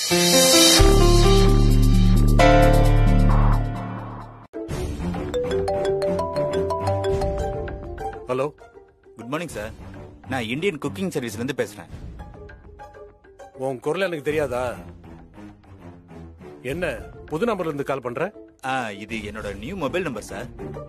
Hello good morning sir நான் Indian cooking சர்வீஸ்ல இருந்து பேசுறேன் உன் குரல் எனக்கு தெரியாதா என்ன புது நம்பர்ல இருந்து கால் பண்ற ஆ, இது என்னோட நியூ மொபைல் நம்பர் சார்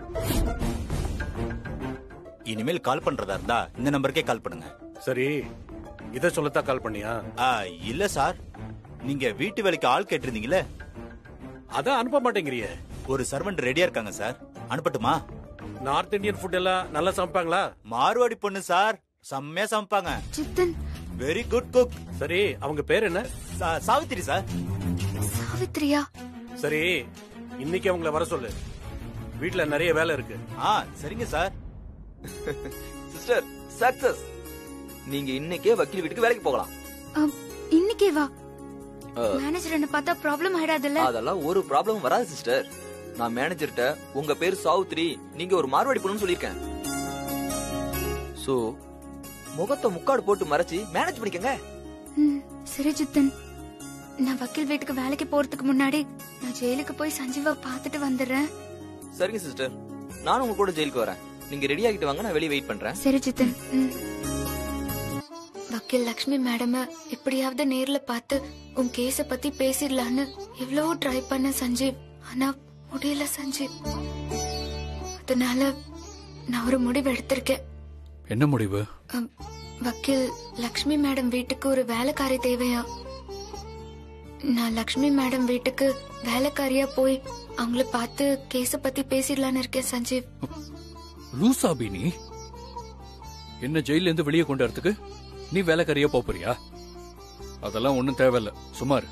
இனிமேல் கால் பண்றதா இருந்தா இந்த நம்பருக்கே கால் பண்ணுங்க சரி இத சொல்லத்தான் கால் பண்ணியா ஆ, இல்ல சார் நீங்க வீட்டு வேலைக்கு ஆள் கேட்டிருந்தீங்களே அதான் அனுப்ப மாட்டேங்கிறியே ஒரு சர்வெண்ட் ரெடியா இருக்காங்க சார் அனுப்பட்டுமா நார்த் இந்தியன் ஃபுட் எல்லாம் நல்லா சமைப்பாங்களா மார்வாடி பொண்ணு சார் செம்மையா சமைப்பாங்க சித்தன் வெரி குட் குக் சரி அவங்க பேர் என்ன சாவித்திரி சார் சாவித்ரியா சரி இன்னைக்கு அவங்கள வர சொல்லு வீட்ல நிறைய வேலை இருக்கு ஆ சரிங்க சார் சிஸ்டர் சக்சஸ் நீங்க இன்னைக்கே வக்கீல் வீட்டுக்கு வேலைக்கு போகலாம் அம், இன்னைக்கே வா ஆ. மேனேஜர் என்ன பார்த்தா ப்ராப்ளம் ஆயிடாதுல்ல அதெல்லாம் ஒரு ப்ராப்ளம் வராது சிஸ்டர் நான் மேனேஜர்கிட்ட உங்க பேர் சாவுத்ரி நீங்க ஒரு மார்வாடி பொண்ணுன்னு சொல்லியிருக்கேன் சோ முகத்தை முக்காடு போட்டு மறைச்சு மேனேஜ் பண்ணிக்கங்க ம், சரி சித்தன் நான் வக்கீல் வீட்டுக்கு வேலைக்கு போறதுக்கு முன்னாடி நான் ஜெயிலுக்கு போய் சஞ்சீவா பார்த்துட்டு வந்துடுறேன் சரிங்க சிஸ்டர் நானும் உங்க கூட ஜெயிலுக்கு வரேன் நீங்க ரெடி ஆகிட்டு வாங்க நான் வெளியே வெயிட் பண்றேன் சரி சித்தன் ம். வக்கீல் லக்ஷ்மி மேடம எப்படியாவது நேர்ல பார்த்து உன் கேஸ பத்தி பேசிடலான்னு எவ்வளவோ ட்ரை பண்ண சஞ்சீவ் ஆனா முடியல சஞ்சீவ் அதனால நான் ஒரு முடிவு எடுத்திருக்கேன் என்ன முடிவு அம், வக்கீல் லக்ஷ்மி மேடம் வீட்டுக்கு ஒரு வேலைக்காரி தேவையா நான் லக்ஷ்மி மேடம் வீட்டுக்கு வேலைக்காரியா போய் அவங்கள பார்த்து கேஸ பத்தி பேசிடலான்னு இருக்கேன் சஞ்சீவ் லூசா நீ என்ன ஜெயில இருந்து வெளியே கொண்டு வரதுக்கு நீ வேலைக்காரியா போப் போறியா அதெல்லாம் ஒண்ணும் தேவையில்ல சுமார்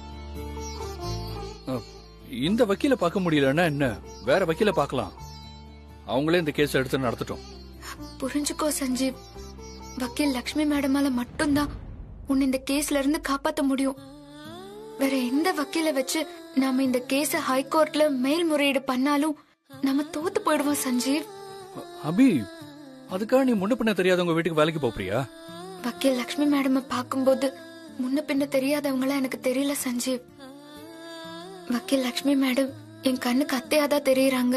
இந்த வக்கீல பார்க்க முடியலன்னா என்ன வேற வக்கீல பார்க்கலாம் அவங்களே இந்த கேஸ் எடுத்து நடத்தட்டும் புரிஞ்சுக்கோ சஞ்சீவ் வக்கீல் லக்ஷ்மி மேடமால மட்டும்தான் உன்னை இந்த கேஸ்ல இருந்து காப்பாத்த முடியும் வேற எந்த வக்கீல வச்சு நாம இந்த கேஸ ஹைகோர்ட்ல மேல்முறையீடு பண்ணாலும் நம்ம தோத்து போயிடுவோம் சஞ்சீவ் அபி அதுக்காக நீ முன்ன பின்ன தெரியாதவங்க வீட்டுக்கு வேலைக்கு போறியா வக்கீல் லக்ஷ்மி மேடம் பார்க்கும்போது முன்ன பின்ன தெரியாதவங்களா எனக்கு தெரியல சஞ்சீவ் வக்கீல் லக்ஷ்மி மேடம் என் கண்ணுக்கு அத்தையாதான் தெரியறாங்க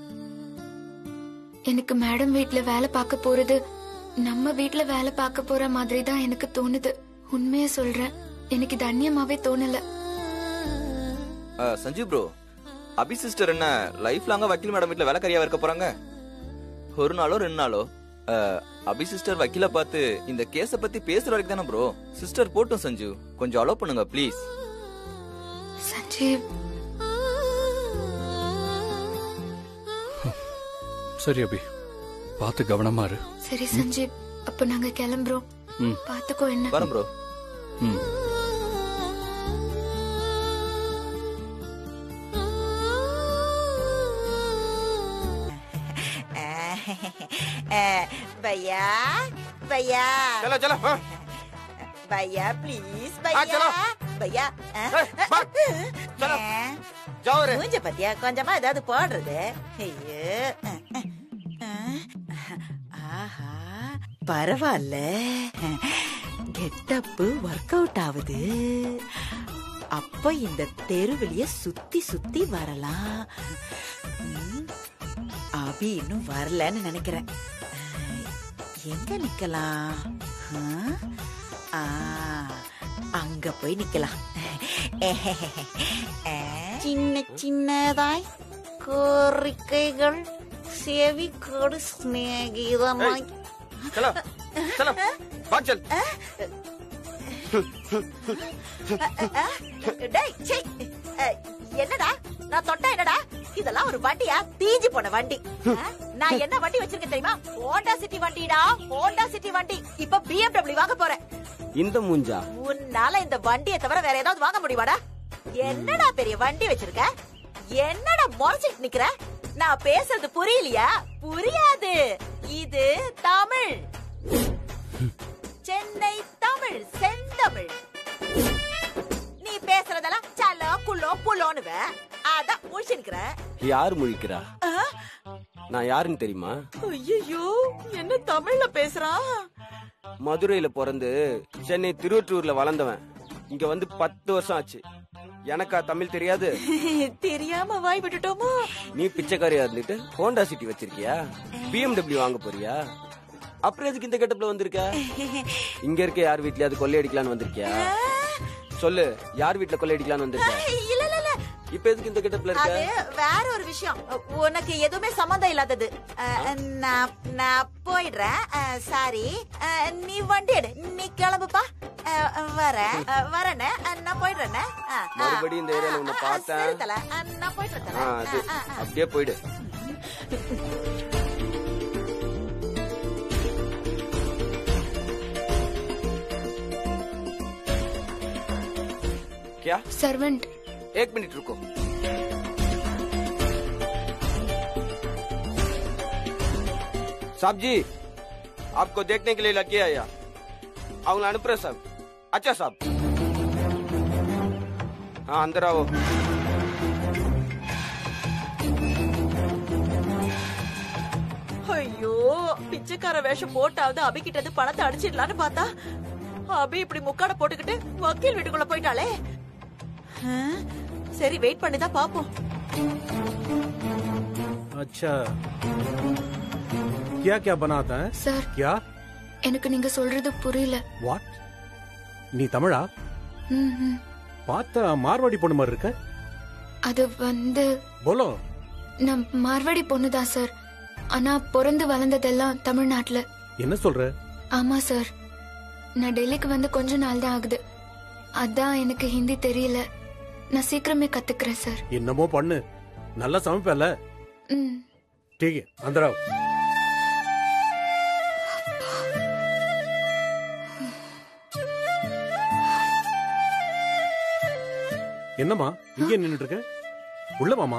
எனக்கு மேடம் வீட்ல வேலை பார்க்க போறது நம்ம வீட்ல வேலை பார்க்க போற மாதிரி தான் எனக்கு தோணுது உண்மையா சொல்றேன் எனக்கு இது அந்நியமாவே தோணல அஹ், சஞ்சீவ் ப்ரோ அபி சிஸ்டர் என்ன லைஃப் லாங்கா வக்கீல் மேடம் வீட்ல வேலைக்காரியா இருக்க போறாங்க ஒரு நாளோ ரெண்டு நாளோ அஹ், அபி சிஸ்டர் வக்கீல பார்த்து இந்த கேஸ பத்தி பேசுற வரைக்கும் தானே ப்ரோ சிஸ்டர் போட்டும் சஞ்சீவ் கொஞ்சம் அலோ பண்ணுங்க ப்ளீஸ் சஞ்சீவ் சரி அபி பார்த்து கவனமா இரு சரி சஞ்சீவ் அப்ப நாங்க கிளம்புறோம் ம். பாத்துக்கோ என்ன வரேன் ப்ரோ ம் भैया भैया चलो चलो हाँ, भैया प्लीज हाँ, चलो। भैया भैया ஏய், வா. चलो जाओ रे மூஞ்ச பத்தியா கொஞ்சமா ஏதாவது போடுறது ஐயோ ஆஹா பரவாயில்ல கெட்டப்பு ஒர்க் அவுட் ஆகுது அப்ப இந்த தெருவிலிய சுத்தி சுத்தி வரலாம் ம், அபி இன்னும் வரலன்னு நினைக்கிறேன் எங்க நிக்கலாம் ஆ? ஆ, அங்க போய் நிக்கலாம் சின்ன சின்னதாய் கோரிக்கைகள் செவி கொடு சிநேகிதமாய் चलो चलो भाग चल டேய் சீ. அஹ், என்னடா நான் தொட்டா என்னடா இதெல்லாம் ஒரு வண்டியா தீஞ்சு போன வண்டி அஹ், நான் என்ன வண்டி வச்சிருக்கேன் தெரியுமா ஹோண்டா சிட்டி வண்டிடா ஹோண்டா சிட்டி வண்டி இப்ப BMW வாங்க போறேன் இந்த மூஞ்சா உன்னால இந்த வண்டியை தவிர வேற ஏதாவது வாங்க முடியுமாடா என்னடா பெரிய வண்டி வச்சிருக்க என்னடா முறைச்சிட்டு நிக்கிற நான் பேசுறது புரியலையா புரியாது இது தமிழ் சென்னை தமிழ் செந்தமிழ் நீ பேசுறதெல்லாம் சலோ குள்ளோ புள்ளோனுவ அதான் முடிச்சு நிக்கிற யார் முழிக்கிறா நான் யாருன்னு தெரியுமா ஐயோ என்ன தமிழ்ல பேசுறான் மதுரையில பிறந்து சென்னை திருவற்றூர்ல வளர்ந்தவன் இங்க வந்து பத்து வருஷம் ஆச்சு எனக்கா தமிழ் தெரியாது தெரியாம வாய் விட்டுட்டோமோ நீ பிச்சைக்காரியா இருந்துட்டு ஹோண்டா சிட்டி வச்சிருக்கியா பிஎம்டபிள்யூ வாங்க போறியா அப்புறம் எதுக்கு இந்த கெட்டப்ல வந்திருக்க இங்க இருக்க யார் வீட்லயாவது கொள்ளையடிக்கலான்னு வந்திருக்கியா சொல்லு யார் வீட்ல கொள்ளையடிக்கலான்னு வந்திருக்க இல்ல இல்ல இல்ல இப்ப எதுக்கு இந்த கெட்டப்ல இருக்க அது வேற ஒரு விஷயம் உனக்கு எதுவுமே சம்மந்தம் இல்லாதது அஹ், நான் நான் போயிடுறேன் சாரி நீ வண்டி எடு நீ கிளம்புப்பா அஹ், வரேன் அஹ், வரேனே அஹ், நான் போயிடுறேனே அஹ், அஹ், மறுபடியும் இந்த ஏரியால உன்னை அஹ், பார்த்தேன். சரி தல. அஹ், நான் போயிட்டு வரேன் ஆ, தல. அது அஹ், அஹ், அஹ். அப்படியே போயிடு क्या சர்வெண்ட் एक मिनट रुको साहब जी आपको देखने के लिए लगे आया அவங்கள அனுப்புறேன் சார் அச்சா சாப் ஆ अंदर आओ ஐயோ பிச்சைக்கார வேஷம் போட்டாவது அபி கிட்ட இருந்து பணத்தை அடிச்சிடலான்னு பார்த்தா அபி இப்படி முக்காட போட்டுக்கிட்டு வக்கீல் வீட்டுக்குள்ள போயிட்டாளே ஆ, சரி வெயிட் பண்ணி தான் பாப்போம் अच्छा क्या क्या बनाता है சார் क्या எனக்கு நீங்க சொல்றது புரியல வாட் நீ தமிழா ம், ம். பார்த்த மார்வாடி பொண்ணு மாதிரி இருக்க அது வந்து போலோ நான் மார்வாடி பொண்ணுதான் சார் ஆனா பிறந்து வளர்ந்ததெல்லாம் தமிழ்நாட்டுல என்ன சொல்ற ஆமா சார் நான் டெல்லிக்கு வந்து கொஞ்ச நாள் தான் ஆகுது அதான் எனக்கு ஹிந்தி தெரியல நான் சீக்கிரமே கத்துக்கிறேன் சார் என்னமோ பண்ணு நல்லா சமைப்பல ம் ठीक है अंदर आओ என்னம்மா இங்கே நின்னுட்டு இருக்க உள்ள வாமா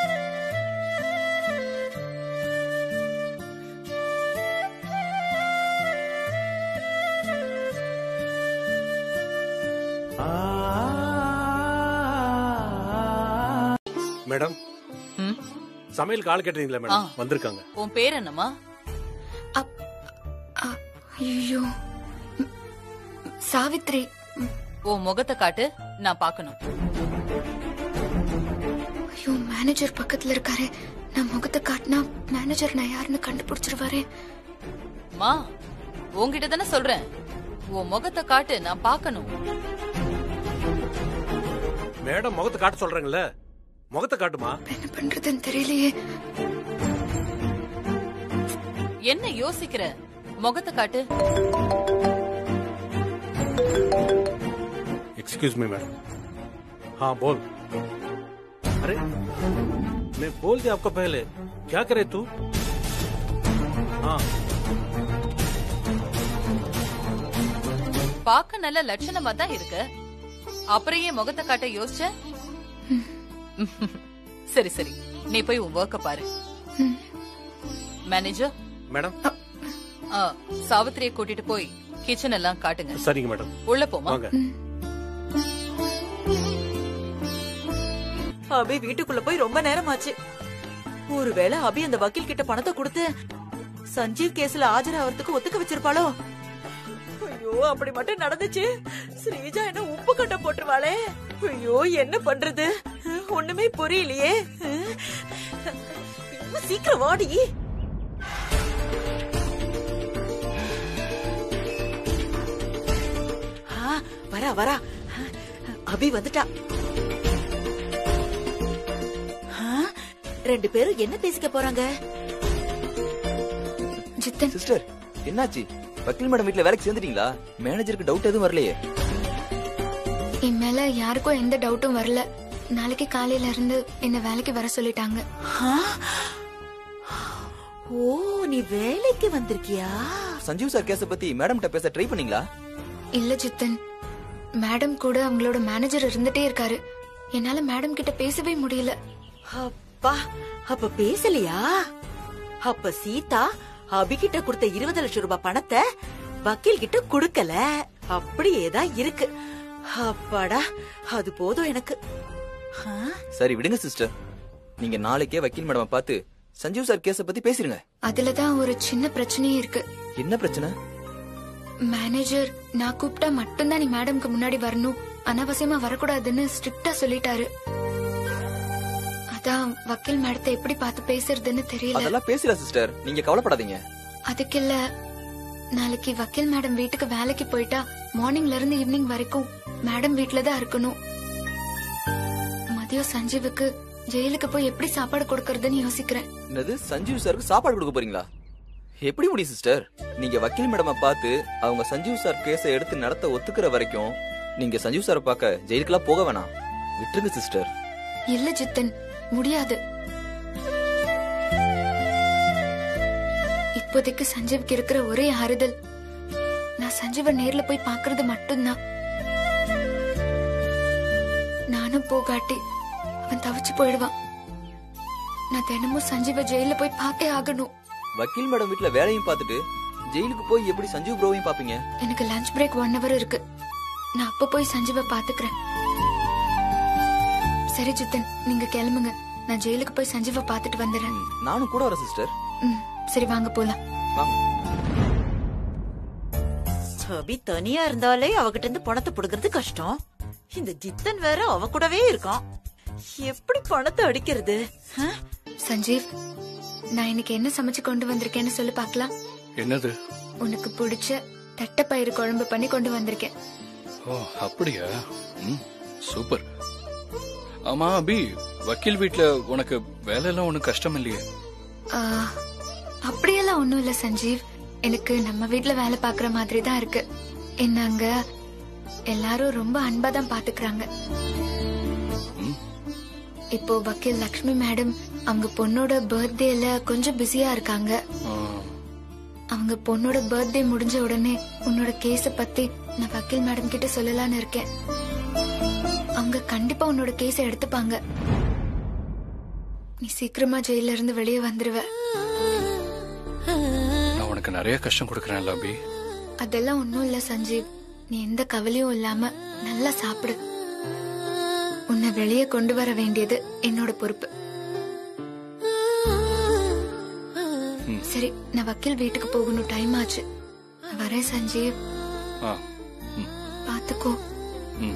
மேடம் ம்? சமையல் கால் கேட்டீங்களா ஆ. மேடம் வந்திருக்காங்க உன் பேர் என்னம்மா அப் அ- ஐயோ ம், சாவித்ரி ம், உன் முகத்தை காட்டு நான் பார்க்கணும் ஐயோ மேனேஜர் பக்கத்துல இருக்காரு நான் முகத்தை காட்டினா மேனேஜர் நான் யாருன்னு கண்டுபிடிச்சிருவாரே மா உன்கிட்ட தானே சொல்றேன் உன் முகத்தை காட்டு நான் பார்க்கணும் மேடம் முகத்தை காட்ட சொல்றாங்கல்ல முகத்தை காட்டுமா என்ன பண்றதுன்னு தெரியலையே என்ன யோசிக்கிற முகத்தை காட்டு एक्सक्यूज मी मैडम हाँ बोल अरे मैं बोल दिया आपको पहले क्या करे तू हाँ பார்க்க நல்ல லட்சணமா தான் இருக்கு அப்புறம் ஏன் முகத்தை காட்ட யோசிச்ச சரி சரி நீ போய் உன் ஒர்க்க பாரு ம். மேனேஜர் மேடம் ஆ, சாவித்திரியை கூட்டிட்டு போய் கிச்சன் எல்லாம் காட்டுங்க சரிங்க மேடம் உள்ள போமா வாங்க அபி வீட்டுக்குள்ள போய் ரொம்ப நேரம் ஆச்சு ஒருவேளை அபி அந்த வக்கீல் கிட்ட பணத்தை கொடுத்து சஞ்சீவ் கேஸ்ல ஆஜராகிறதுக்கு ஒத்துக்க வச்சிருப்பாளோ ஐயோ அப்படி மட்டும் நடந்துச்சு ஸ்ரீஜா என்ன உப்பு கட்ட போட்டுருவாளே ஐயோ என்ன பண்றது ஒண்ணுமே புரியலையே இன்னும் சீக்கிரம் வாடி ஆ, வரா வரா அபி வந்துட்டா ஆ, ரெண்டு பேரும் என்ன பேசிக்க போறாங்க ஜித்தன் சிஸ்டர் என்னாச்சு வக்கீல் மேடம் வீட்ல வேலைக்கு சேர்ந்துட்டீங்களா மேனேஜருக்கு டவுட் எதுவும் வரலையே என் மேல யாருக்கும் எந்த டவுட்டும் வரல நாளைக்கு காலையில இருந்து என்ன வேலைக்கு வர சொல்லிட்டாங்க ஆ? ஓ நீ வேலைக்கு வந்திருக்கியா சஞ்சீவ் சார் கேஸ பத்தி மேடம் கிட்ட பேச ட்ரை பண்ணீங்களா இல்ல ஜித்தன் மேடம் கூட அவங்களோட மேனேஜர் இருந்துட்டே இருக்காரு என்னால மேடம் கிட்ட பேசவே முடியல அப்பா அப்ப பேசலையா அப்ப சீதா அபிகிட்ட கொடுத்த இருபது லட்சம் ரூபாய் பணத்தை வக்கீல் கிட்ட கொடுக்கல அப்படியே தான் இருக்கு அப்பாடா அது போதும் எனக்கு ஆ? சரி விடுங்க சிஸ்டர் நீங்க நாளைக்கே வக்கீல் மேடம் பார்த்து சஞ்சீவ் சார் கேஸ பத்தி பேசிருங்க அதுலதான் ஒரு சின்ன பிரச்சனையே இருக்கு என்ன பிரச்சனை மேனேஜர் நான் கூப்பிட்டா மட்டும்தான் நீ மேடம்க்கு முன்னாடி வரணும் அனாவசியமா வரக்கூடாதுன்னு ஸ்ட்ரிக்டா சொல்லிட்டாரு அதான் வக்கீல் மேடத்தை எப்படி பார்த்து பேசுறதுன்னு தெரியல அதெல்லாம் பேசல சிஸ்டர் நீங்க கவலைப்படாதீங்க அதுக்கு இல்ல நாளைக்கு வக்கீல் மேடம் வீட்டுக்கு வேலைக்கு போயிட்டா மார்னிங்ல இருந்து ஈவினிங் வரைக்கும் மேடம் வீட்ல தான் இருக்கணும் மதியம் சஞ்சீவுக்கு ஜெயிலுக்கு போய் எப்படி சாப்பாடு கொடுக்கறதுன்னு யோசிக்கிறேன் என்னது சஞ்சீவ் சாருக்கு சாப்பாடு கொடுக்க போறீங்களா எப்படி முடியும் சிஸ்டர் நீங்க வக்கீல் மேடமை பார்த்து அவங்க சஞ்சீவ் சார் கேஸை எடுத்து நடத்த ஒத்துக்கிற வரைக்கும் நீங்க சஞ்சீவ் சாரை பார்க்க ஜெயிலுக்குலாம் போக வேணாம் விட்டுருங்க சிஸ்டர் இல்ல ஜித்தன் முடியாது இப்போதைக்கு சஞ்சீவுக்கு இருக்கிற ஒரே ஆறுதல் நான் சஞ்சீவை நேர்ல போய் பாக்குறது மட்டும்தான் நானும் போகாட்டி அவன் தவிச்சு போயிடுவான் நான் தினமும் சஞ்சீவை ஜெயில போய் பார்த்தே ஆகணும் வக்கீல் மேடம் வீட்ல வேலையும் பார்த்துட்டு ஜெயிலுக்கு போய் எப்படி சஞ்சீவ் ப்ரோவையும் பாப்பீங்க எனக்கு லஞ்ச் பிரேக் ஒன் ஹவர் இருக்கு நான் அப்ப போய் சஞ்சீவை பாத்துக்கிறேன் சரி ஜித்தன் நீங்க கிளம்புங்க நான் ஜெயிலுக்கு போய் சஞ்சீவை பாத்துட்டு வந்துடுறேன் ம், நானும் கூட வரேன் சிஸ்டர் ம், சரி வாங்க போலாம் வாங்க அபி தனியா இருந்தாலே அவகிட்ட இருந்து பணத்தை புடுங்கிறது கஷ்டம் இந்த ஜித்தன் வேற அவ கூடவே இருக்கான் எப்படி பணத்தை அடிக்கிறது ஆ? சஞ்சீவ் நான் இன்னைக்கு என்ன சமைச்சு கொண்டு வந்திருக்கேன்னு சொல்லி பார்க்கலாம் என்னது உனக்கு பிடிச்ச தட்டைப்பயிறு குழம்பு பண்ணி கொண்டு வந்திருக்கேன் ஓ அப்படியா ம் சூப்பர் ஆமா அபி வக்கீல் வீட்ல உனக்கு வேலை எல்லாம் ஒண்ணும் கஷ்டம் இல்லையே ஆ, அப்படியெல்லாம் ஒண்ணும் இல்ல சஞ்சீவ் எனக்கு நம்ம வீட்ல வேலை பாக்குற மாதிரி தான் இருக்கு என்ன அங்க எல்லாரும் ரொம்ப அன்பா தான் பாத்துக்கிறாங்க ம். இப்போ வக்கீல் லக்ஷ்மி மேடம் அவங்க பொண்ணோட பர்த்டேல கொஞ்சம் பிஸியா இருக்காங்க ஆ, அவங்க பொண்ணோட பர்த்டே முடிஞ்ச உடனே உன்னோட கேஸ பத்தி நான் வக்கீல் மேடம் கிட்ட சொல்லலாம்னு இருக்கேன் அவங்க கண்டிப்பா உன்னோட கேஸ எடுத்துப்பாங்க நீ சீக்கிரமா ஜெயில இருந்து வெளியே வந்துருவ நான் உனக்கு நிறைய கஷ்டம் கொடுக்கறேன்ல அபி அதெல்லாம் ஒண்ணும் இல்ல சஞ்சீவ் நீ எந்த கவலையும் இல்லாம நல்லா சாப்பிடு உன்னை வெளியே கொண்டு வர வேண்டியது என்னோட பொறுப்பு ம். சரி நான் வக்கீல் வீட்டுக்கு போகணும் டைம் ஆச்சு நான் வரேன் சஞ்சீவ் ஆ ம் பாத்துக்கோ ம்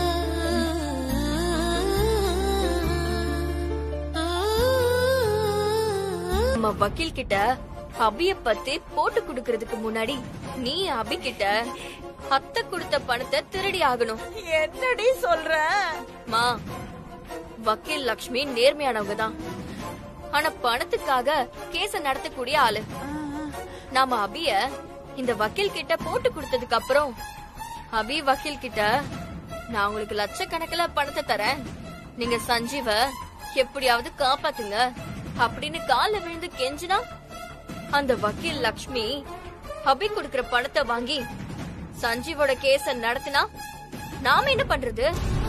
நம்ம வக்கீல் கிட்ட அபிய பத்தி போட்டு குடுக்கறதுக்கு முன்னாடி நீ அபி கிட்ட அத்தை கொடுத்த பணத்தை திருடி ஆகணும் என்னடி சொல்ற மா வக்கீல் லக்ஷ்மி நேர்மையானவங்க தான் ஆனா பணத்துக்காக கேஸ நடத்தக்கூடிய ஆளு நாம அபிய இந்த வக்கீல் கிட்ட போட்டு கொடுத்ததுக்கு அப்புறம் அபி வக்கீல் கிட்ட நான் உங்களுக்கு லட்சக்கணக்கில் பணத்தை தரேன் நீங்க சஞ்சீவ எப்படியாவது காப்பாத்துங்க அப்படின்னு கால்ல விழுந்து கெஞ்சினா அந்த வக்கீல் லக்ஷ்மி அபி கொடுக்கிற பணத்தை வாங்கி சஞ்சீவோட கேஸ நடத்தினா நாம என்ன பண்றது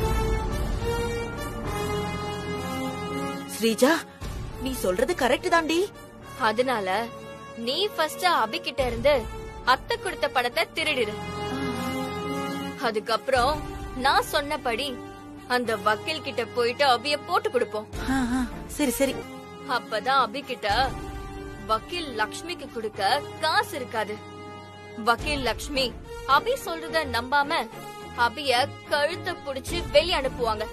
ஸ்ரீஜா நீ சொல்றது கரெக்ட் தாண்டி அதனால நீ ஃபர்ஸ்ட் அபி கிட்ட இருந்து அத்தை கொடுத்த பணத்தை திருடிடு அதுக்கப்புறம் நான் சொன்னபடி அந்த வக்கீல் கிட்ட போயிட்டு அபிய போட்டு கொடுப்போம் ஆ, ஆ, சரி சரி அப்பதான் அபி கிட்ட வக்கீல் லக்ஷ்மிக்கு கொடுக்க காசு இருக்காது வக்கீல் லக்ஷ்மி அபி சொல்றத நம்பாம அபிய கழுத்தை புடிச்சு வெளிய அனுப்புவாங்க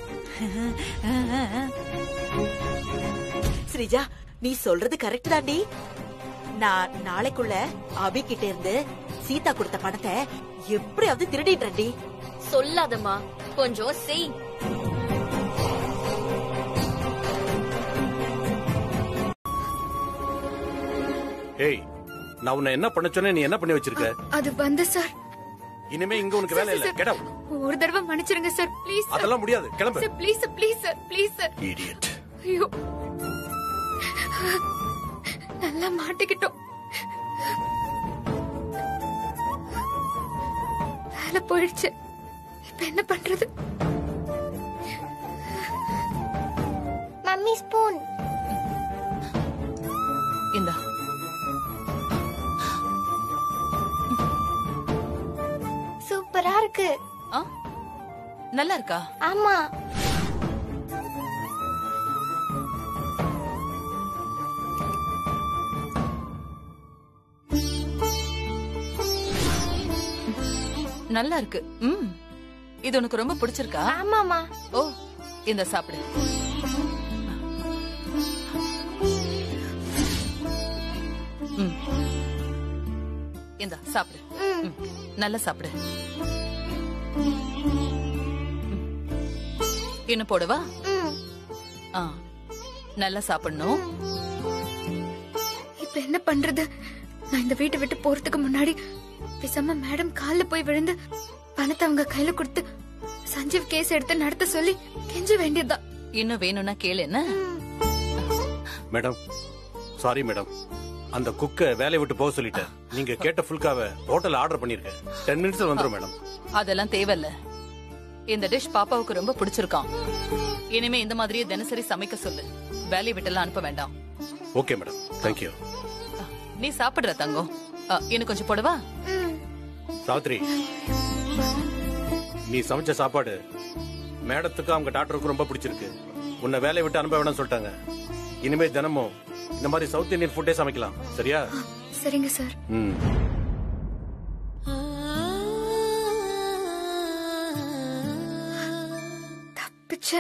ஸ்ரீஜா நீ சொல்றது கரெக்ட் தாண்டி நான் நாளைக்குள்ள அபி கிட்ட இருந்து சீதா கொடுத்த பணத்தை எப்படியாவது திருடிடுறேன்டி சொல்லாதம்மா கொஞ்சம் செய் ஏய் நான் உன்னை என்ன பண்ண சொன்னேன் நீ என்ன பண்ணி வச்சிருக்க அது வந்து சார் இனிமே இங்க உனக்கு வேலை இல்ல கெட ஒரு தடவை மன்னிச்சிருங்க சார் ப்ளீஸ் அதெல்லாம் முடியாது கிளம்பு sir please please sir please sir idiot ஐயோ நல்லா மாட்டிக்கிட்டோம் வேலை போயிடுச்சு இப்ப என்ன பண்றது மம்மி ஸ்பூன் இந்தா சூப்பரா இருக்கு ஆ நல்லா இருக்கா ஆமா நல்லா இருக்கு ம் இது உனக்கு ரொம்ப பிடிச்சிருக்கா ஆமாமா ஓ இந்த சாப்பிடு ம். இந்தா சாப்பிடு ம். நல்லா சாப்பிடு ம். இன்னும் போடவா ஆ நல்லா சாப்பிடணும் இப்ப என்ன பண்றது நான் இந்த வீட்டை விட்டு போறதுக்கு முன்னாடி பேசாம மேடம் கால்ல போய் விழுந்து பணத்தை அவங்க கையில கொடுத்து சஞ்சீவ் கேஸ் எடுத்து நடத்த சொல்லி கெஞ்ச வேண்டியதுதான் இன்னும் வேணும்னா கேளு என்ன மேடம் சாரி மேடம் அந்த குக்க வேலையை விட்டு போக சொல்லிட்டேன் நீங்க கேட்ட ஃபுல்காவை ஹோட்டல் ஆர்டர் பண்ணிருக்கேன் டென் மினிட்ஸ்ல வந்துரும் மேடம் அதெல்லாம் தேவையில்ல இந்த டிஷ் பாப்பாவுக்கு ரொம்ப பிடிச்சிருக்கான் இனிமே இந்த மாதிரியே தினசரி சமைக்க சொல்லு வேலையை விட்டெல்லாம் அனுப்ப வேண்டாம் ஓகே மேடம் தேங்க்யூ நீ சாப்பிடுற தங்கம் அ, இன்னும் கொஞ்சம் போடவா சாவித்ரி நீ சமைச்ச சாப்பாடு மேடத்துக்கும் அவங்க டாக்டருக்கும் ரொம்ப பிடிச்சிருக்கு உன்னை வேலையை விட்டு அனுப்ப வேணாம்னு சொல்லிட்டாங்க இனிமே தினமும் இந்த மாதிரி சவுத் இந்தியன் ஃபுட்டே சமைக்கலாம் சரியா சரிங்க சார் ம் பிச்சை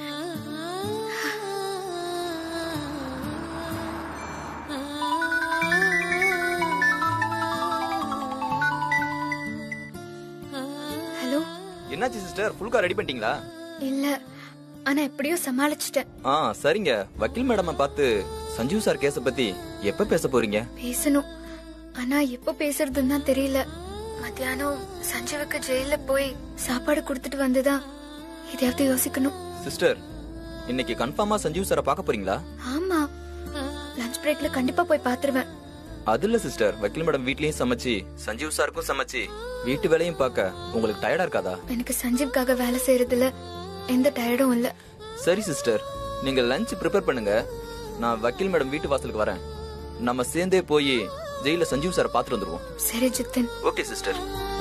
ஹலோ என்னாச்சு சிஸ்டர் ஃபுல்கா ரெடி பண்ணிட்டீங்களா இல்ல ஆனா எப்படியோ சமாளிச்சிட்டேன் ஆ சரிங்க வக்கீல் மேடம் பார்த்து சஞ்சீவ் சார் கேஸ பத்தி எப்ப பேச போறீங்க பேசணும் ஆனா எப்ப பேசுறதுன்னு தான் தெரியல மத்தியானம் சஞ்சீவுக்கு ஜெயில போய் சாப்பாடு கொடுத்துட்டு வந்துதான் இதையாவது யோசிக்கணும் சிஸ்டர் இன்னைக்கு கன்ஃபார்மா சஞ்சீவ் சாரை பார்க்க போறீங்களா ஆமா லஞ்ச் பிரேக்ல கண்டிப்பா போய் பாத்துருவேன் அது இல்ல சிஸ்டர் வக்கீல் மேடம் வீட்லயும் சமைச்சு சஞ்சீவ் சாருக்கும் சமைச்சு வீட்டு வேலையும் பார்க்க உங்களுக்கு டயர்டா இருக்காதா எனக்கு சஞ்சீவ்காக வேலை செய்யறதுல எந்த டயர்டும் இல்ல சரி சிஸ்டர் நீங்க லஞ்ச் ப்ரிப்பேர் பண்ணுங்க நான் வக்கீல் மேடம் வீட்டு வாசலுக்கு வரேன் நம்ம சேர்ந்தே போய் ஜெயில சஞ்சீவ் சாரை பார்த்துட்டு வந்துருவோம் சரி Jithan okay sister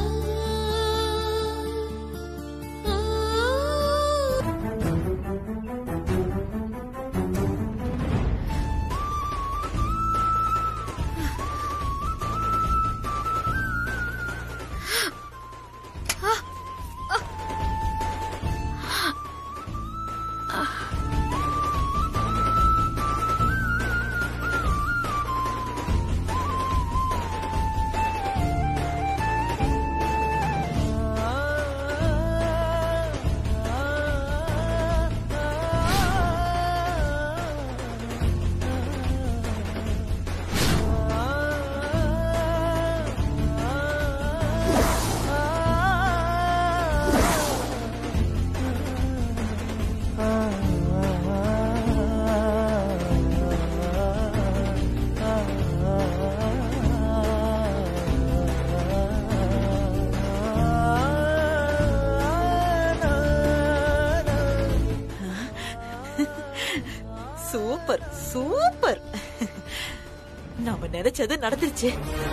super super நாம நினைச்சது நடந்துருச்சு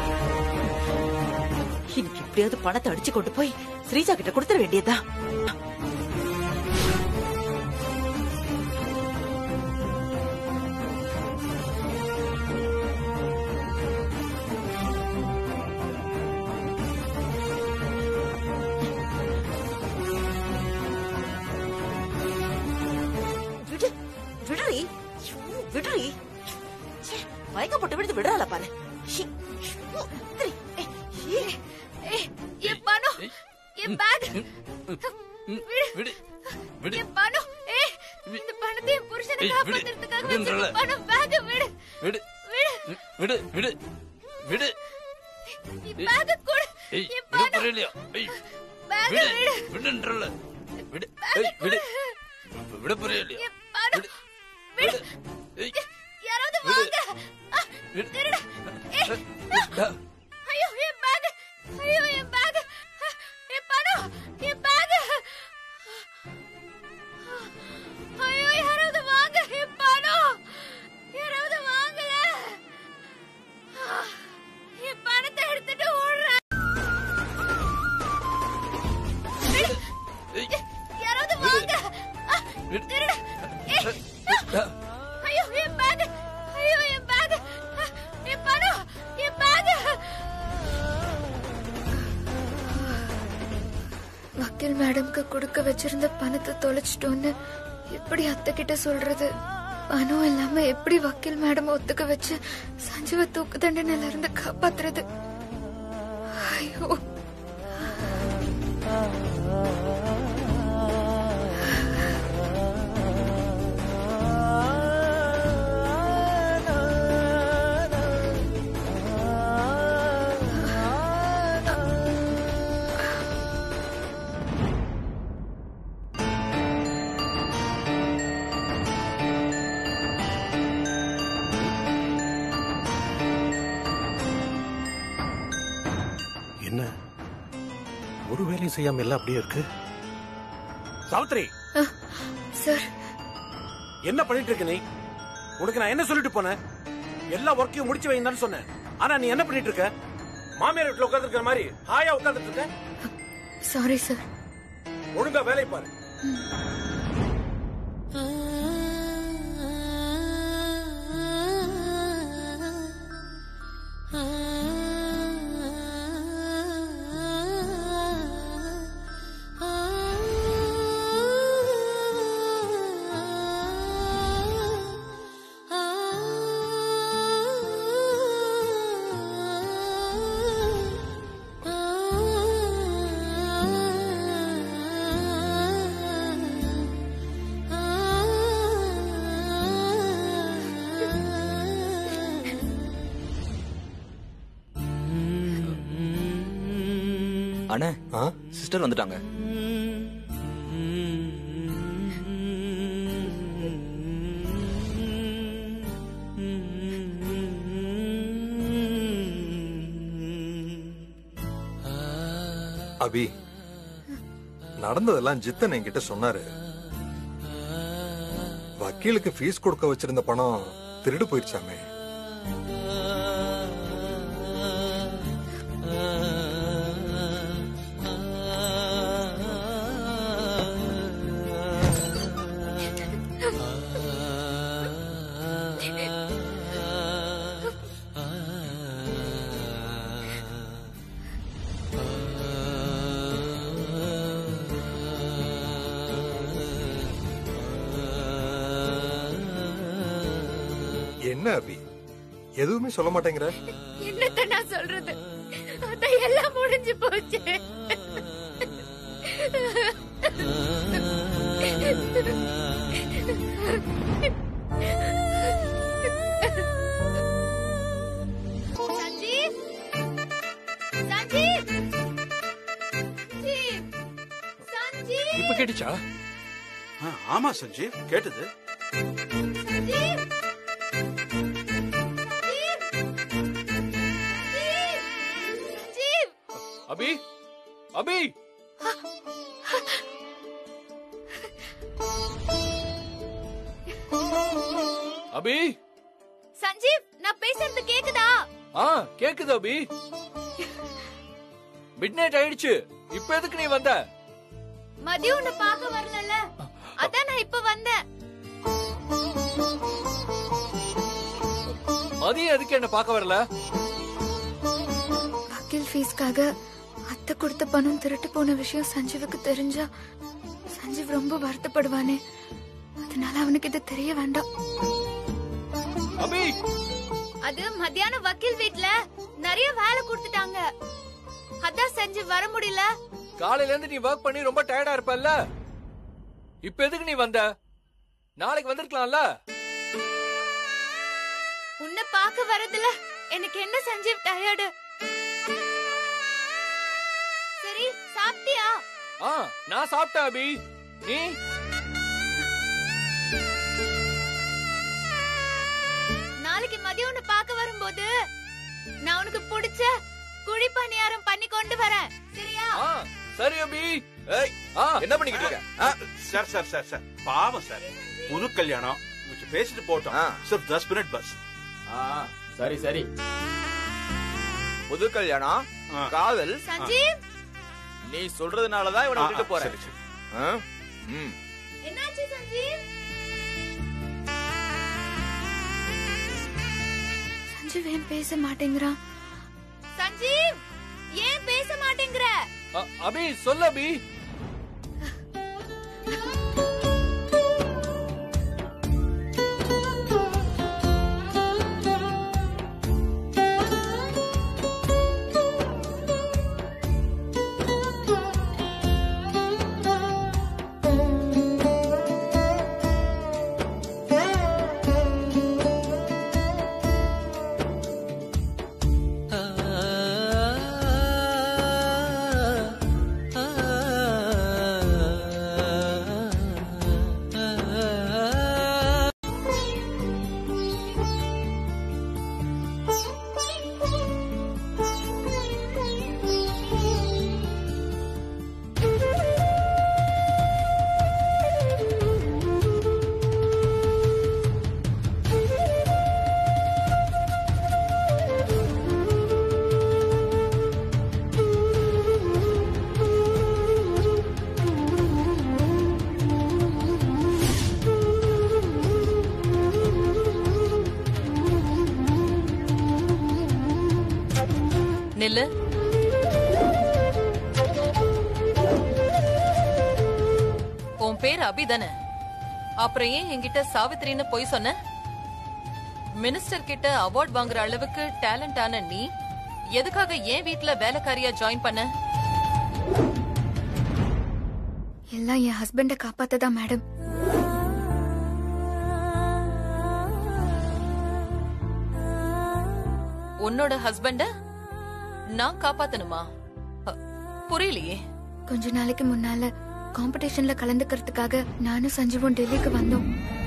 இன்னைக்கு எப்படியாவது பணத்தை அடிச்சு கொண்டு போய் ஸ்ரீஜா கிட்ட கொடுத்துட வேண்டியதுதான் விடு விடுறி ஐயோ, விடுறி ச்சே, மயக்கம் போட்டு விடுத்து விடுறாள பாரு ஷி, ஐயோ, விடுறி. ஏய், ஏய், என் பணம் என் பேக் விடு விடு என் பணம் ஏய் இந்த பணத்தை என் புருஷனை ஏய், விடு. காப்பாத்துறதுக்காக விடுன்றல. வச்சிருக்க பணம் பேக் விடு விடு விடு விடு விடு விடு என் பேக் கொடு ஏய் என் விட பணம் புரியலையா ஏய் பேக் விடு விடு விடுன்றல விடு ஏய் விடு விட புரியலையா என் பணம் விடு ஏய் யாராவது விடு. வாங்க ஆ, விடு. திருட ஏய் ஆ, ஐயோ என் பேக் ஐயோ என் பேக் என் பணம் என் பேக் ஐயோ யாராவது வாங்க என் பணம் யாராவது வாங்கல என் பணத்தை எடுத்துட்டு ஓடுறேன் யாராவது வாங்க ஆ, திருட ஏய் ஆ, ஐயோ என் பேக் ஐயோ என் பேக் என் பணம் என் பேக் வக்கீல் மேடம்க்கு கொடுக்க வச்சிருந்த பணத்தை தொலைச்சிட்டோன்னு எப்படி அத்தை கிட்ட சொல்றது பணம் இல்லாம எப்படி வக்கீல் மேடம் ஒத்துக்க வச்சு சஞ்சீவ தூக்கு தண்டனையில இருந்து காப்பாத்துறது ஐயோ என்ன ஒரு வேலையும் செய்யாம எல்லாம் அப்படியே இருக்கு சாவித்ரி சார் என்ன பண்ணிட்டு இருக்க நீ உனக்கு நான் என்ன சொல்லிட்டு போனேன் எல்லா ஒர்க்கையும் முடிச்சு வைங்கன்னு சொன்னேன் ஆனா நீ என்ன பண்ணிட்டு இருக்க மாமியார் வீட்டுல உட்கார்ந்து இருக்கிற மாதிரி ஹாயா உட்கார்ந்துட்டு இருக்க சாரி சார் ஒழுங்கா வேலை பாரு அண்ணே சிஸ்டர் வந்துட்டாங்க அபி நடந்ததெல்லாம் ஜித்தன் என்கிட்ட சொன்னாரு வக்கீலுக்கு ஃபீஸ் கொடுக்க வச்சிருந்த பணம் திருடு போயிருச்சாமே என்ன அபி எதுவுமே சொல்ல மாட்டேங்கிற என்னத்த நான் சொல்றது அதான் எல்லாம் முடிஞ்சு போச்சு சஞ்சீவ் சஞ்சீவ் சஞ்சீவ் சஞ்சீவ் இப்ப கேட்டுச்சா ஆமா சஞ்சீவ் கேட்டது சஞ்சீவ் சஞ்சீவ் அபி அபி அபி சஞ்சீவ் நான் பேசுறது கேக்குதா ஆ கேக்குது அபி மிட் நைட் ஆயிடுச்சு இப்ப எதுக்கு நீ வந்த மதியம் உன்னை பார்க்க வரலல்ல அதான் நான் இப்ப வந்தேன் மதியம் எதுக்கு என்ன பார்க்க வரல வக்கீல் ஃபீஸ்க்காக அத்தை கொடுத்த பணம் திருட்டு போன விஷயம் சஞ்சீவுக்கு தெரிஞ்சா சஞ்சீவ் ரொம்ப வருத்தப்படுவானே அதனால அவனுக்கு இது தெரிய வேண்டாம் அபி அது மத்தியானம் வக்கீல் வீட்ல நிறைய வேலை கொடுத்துட்டாங்க அதான் செஞ்சு வர முடியல காலையில இருந்து நீ ஒர்க் பண்ணி ரொம்ப டயர்டா இருப்பல்ல இப்ப எதுக்கு நீ வந்த நாளைக்கு வந்திருக்கலாம்ல உன்னை பார்க்க வரதுல எனக்கு என்ன சஞ்சீவ் டயர்டு சரி சாப்பிட்டியா ஆ நான் சாப்பிட்டேன் அபி நீ நாளைக்கு மதியம் உன்னை பார்க்க வரும்போது நான் உனக்கு பிடிச்ச குழி பணியாரம் பண்ணி கொண்டு வரேன் சரியா ஆ சரி அபி ஏய் ஆ என்ன பண்ணிக்கிட்டு இருக்க ஆ? சார் சார் சார் சார் பாவம் சார் புது கல்யாணம் கொஞ்சம் பேசிட்டு போட்டோம் ஆ. சார் தஸ் மினிட் பஸ் சரி சரி புது கல்யாணம் ஆ. காதல் சஞ்சீவ் நீ சொல்றதுனாலதான் இவனை ஆ, விட்டுட்டு ஆ, போறேன் சரி, சரி. ஆ? ம். என்னாச்சு சஞ்சீவ் சஞ்சீவ் ஏன் பேச மாட்டேங்கிறான் சஞ்சீவ் ஏன் பேச மாட்டேங்கிற அ- அபி சொல்லு அபி நில்லு உன் பேர் அபி தானே அப்புறம் ஏன் என்கிட்ட சாவித்திரின்னு போய் சொன்ன மினிஸ்டர் கிட்ட அவார்ட் வாங்குற அளவுக்கு டேலண்ட் ஆன நீ எதுக்காக ஏன் வீட்ல வேலைக்காரியா ஜாயின் பண்ண எல்லாம் என் ஹஸ்பண்ட காப்பாத்ததா மேடம் உன்னோட ஹஸ்பண்ட நான் காப்பாத்தணுமா அ, புரியலையே கொஞ்ச நாளைக்கு முன்னால காம்படிஷன்ல கலந்துக்கிறதுக்காக நானும் சஞ்சீவும் டெல்லிக்கு வந்தோம்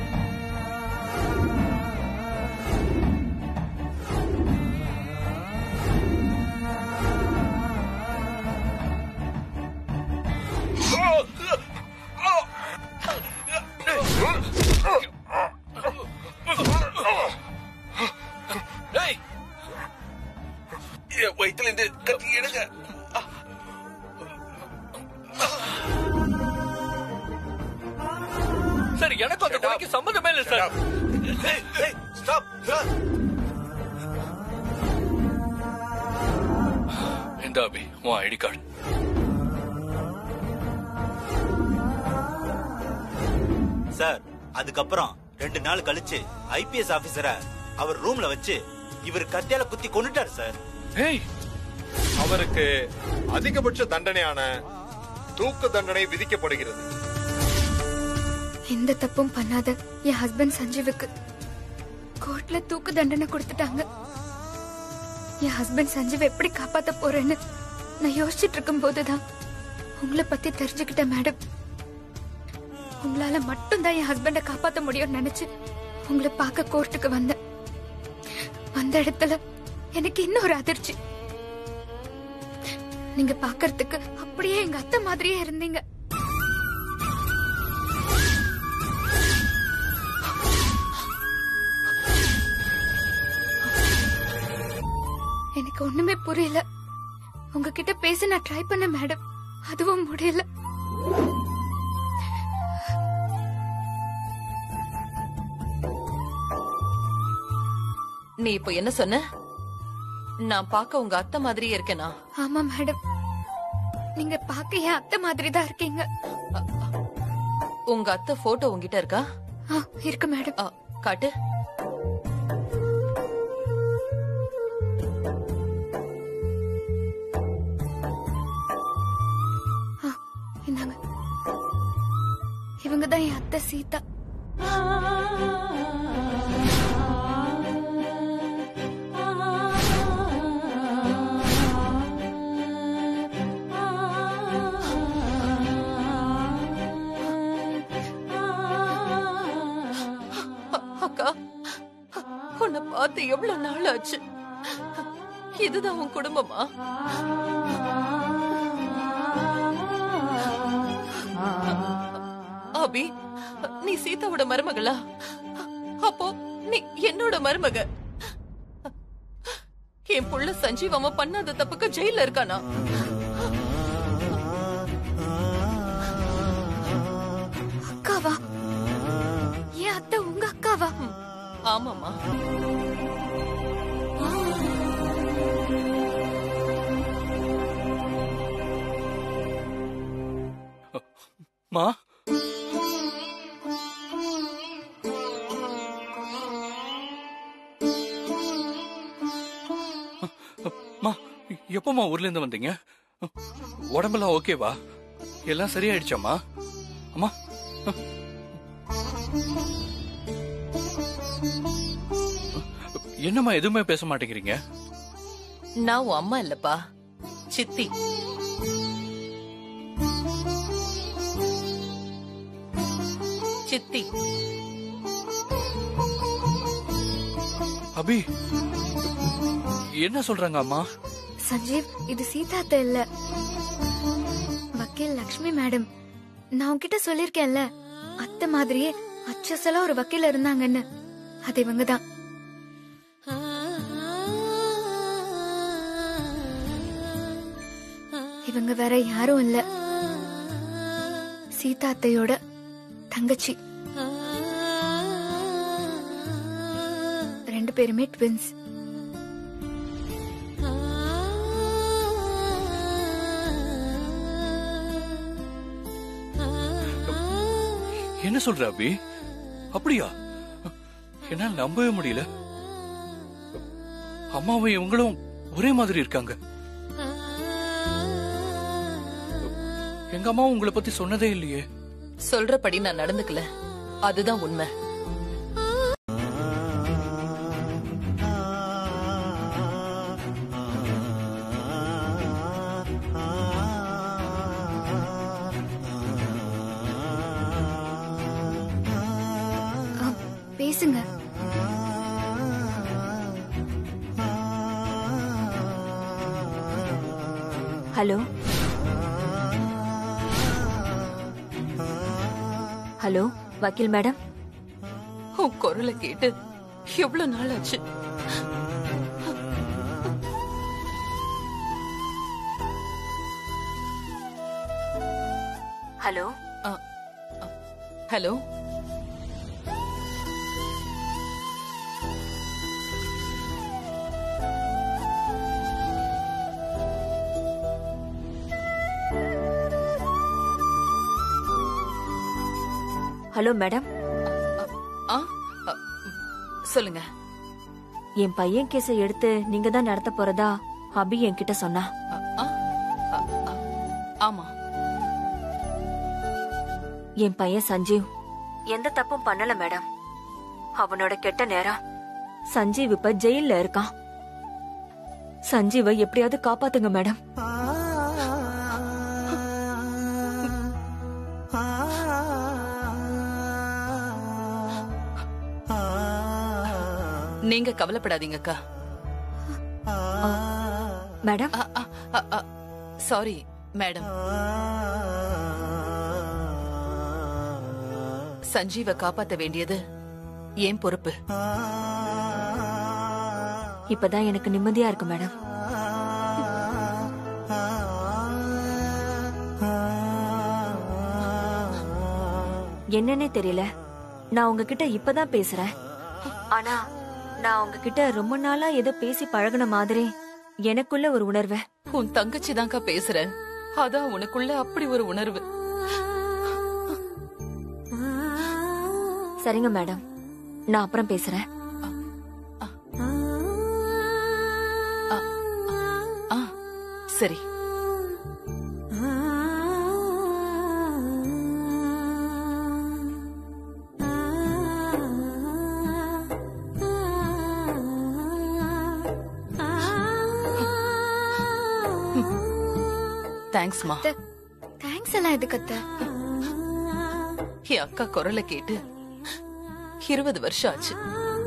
என் வயிற்றுல இருந்து கத்தி எடுங்க சார் எனக்கு அந்த கொலைக்கு சம்மந்தமே இல்லை சார் இந்த அபி உன் ஐடி கார்டு சார் அதுக்கப்புறம் ரெண்டு நாள் கழிச்சு ஐபிஎஸ் ஆபீசரை அவர் ரூம்ல வச்சு இவர் கத்தியால குத்தி கொன்னுட்டார் சார் ஏய் அவருக்கு அதிகபட்ச தண்டனையான தூக்கு தண்டனை விதிக்கப்படுகிறது எந்த தப்பும் பண்ணாத என் ஹஸ்பண்ட் சஞ்சீவுக்கு கோர்ட்ல தூக்கு தண்டனை கொடுத்துட்டாங்க என் ஹஸ்பண்ட் சஞ்சீவ் எப்படி காப்பாத்த போறேன்னு நான் யோசிச்சுட்டு இருக்கும் போதுதான் உங்களை பத்தி தெரிஞ்சுக்கிட்டேன் மேடம் உங்களால மட்டும்தான் என் ஹஸ்பண்ட காப்பாத்த முடியும்னு நினைச்சு உங்களை பார்க்க கோர்ட்டுக்கு வந்தேன் வந்த இடத்துல எனக்கு இன்னொரு அதிர்ச்சி நீங்க பாக்கறதுக்கு அப்படியே எங்க அத்தை மாதிரியே இருந்தீங்க எனக்கு ஒண்ணுமே புரியல உங்ககிட்ட பேச நான் ட்ரை பண்ண மேடம் அதுவும் முடியல நீ இப்போ என்ன சொன்ன நான் பார்க்க உங்க அத்தை மாதிரியே இருக்கேனா ஆமா மேடம் நீங்க பாக்க என் அத்தை மாதிரி தான் இருக்கீங்க உங்க அத்தை போட்டோ உங்ககிட்ட இருக்கா ஆ, இருக்கு மேடம் ஆ, காட்டு ஆ, இந்தாங்க இவங்க தான் என் அத்தை சீதா அக்கா உன்னை பார்த்து எவ்வளவு நாள் ஆச்சு இதுதான் உன் குடும்பமா அபி நீ சீதாவோட மருமகளா அப்போ நீ என்னோட மருமக என் புள்ள சஞ்சீவ் அவன் பண்ணாத தப்புக்கு ஜெயில இருக்கானா அக்காவா என் அத்தை உங்க அக்காவா ஆமாமா மா மா எப்பமா ஊர்ல இருந்து வந்தீங்க உடம்பெல்லாம் ஓகேவா எல்லாம் சரியாயிடுச்சாம்மா அம்மா என்னம்மா எதுவுமே பேச மாட்டேங்கிறீங்க நான் உன் அம்மா இல்லப்பா சித்தி சித்தி அபி என்ன சொல்றாங்க அம்மா சஞ்சீவ் இது சீதா அத்தை இல்ல வக்கீல் லக்ஷ்மி மேடம் நான் உன்கிட்ட சொல்லிருக்கேன்ல அத்தை மாதிரியே அச்சசலா ஒரு வக்கீல் இருந்தாங்கன்னு அது இவங்க தான் இவங்க வேற யாரும் இல்ல சீதா அத்தையோட தங்கச்சி ரெண்டு பேருமே ட்வின்ஸ் என்ன சொல்ற அபி அப்படியா என்னால நம்பவே முடியல அம்மாவும் இவங்களும் ஒரே மாதிரி இருக்காங்க எங்க அம்மாவும் உங்களை பத்தி சொன்னதே இல்லையே சொல்றபடி நான் நடந்துக்கல அதுதான் உண்மை அ, பேசுங்க ஹலோ ஹலோ வக்கீல் மேடம் உன் குரலை கேட்டு எவ்வளவு நாள் ஆச்சு ஹலோ ஹலோ ஹலோ மேடம் ஆ அ, சொல்லுங்க என் பையன் கேஸை எடுத்து நீங்க தான் நடத்த போறதா அபி என்கிட்ட சொன்னா ஆமா என் பையன் சஞ்சீவ் எந்த தப்பும் பண்ணல மேடம் அவனோட கெட்ட நேரம் சஞ்சீவ் இப்ப ஜெயில்ல இருக்கான் சஞ்சீவை எப்படியாவது காப்பாத்துங்க மேடம் நீங்க கவலைப்படாதீங்க அக்கா மேடம் சாரி மேடம் சஞ்சீவ காப்பாத்த வேண்டியது ஏன் பொறுப்பு இப்பதான் எனக்கு நிம்மதியா இருக்கு மேடம் என்னன்னே தெரியல நான் உங்ககிட்ட இப்பதான் பேசுறேன் ஆனா நான் உங்ககிட்ட ரொம்ப நாளா ஏதோ பேசி பழகுன மாதிரி எனக்குள்ள ஒரு உணர்வு உன் தங்கச்சி தான்க்கா பேசுற அதான் உனக்குள்ள அப்படி ஒரு உணர்வு சரிங்க மேடம் நான் அப்புறம் பேசுறேன் ஆ சரி தேங்க்ஸ்மா தேங்க்ஸ் எல்லாம் எதுக்கு அத்தை என் அக்கா குரலை கேட்டு இருபது வருஷம் ஆச்சு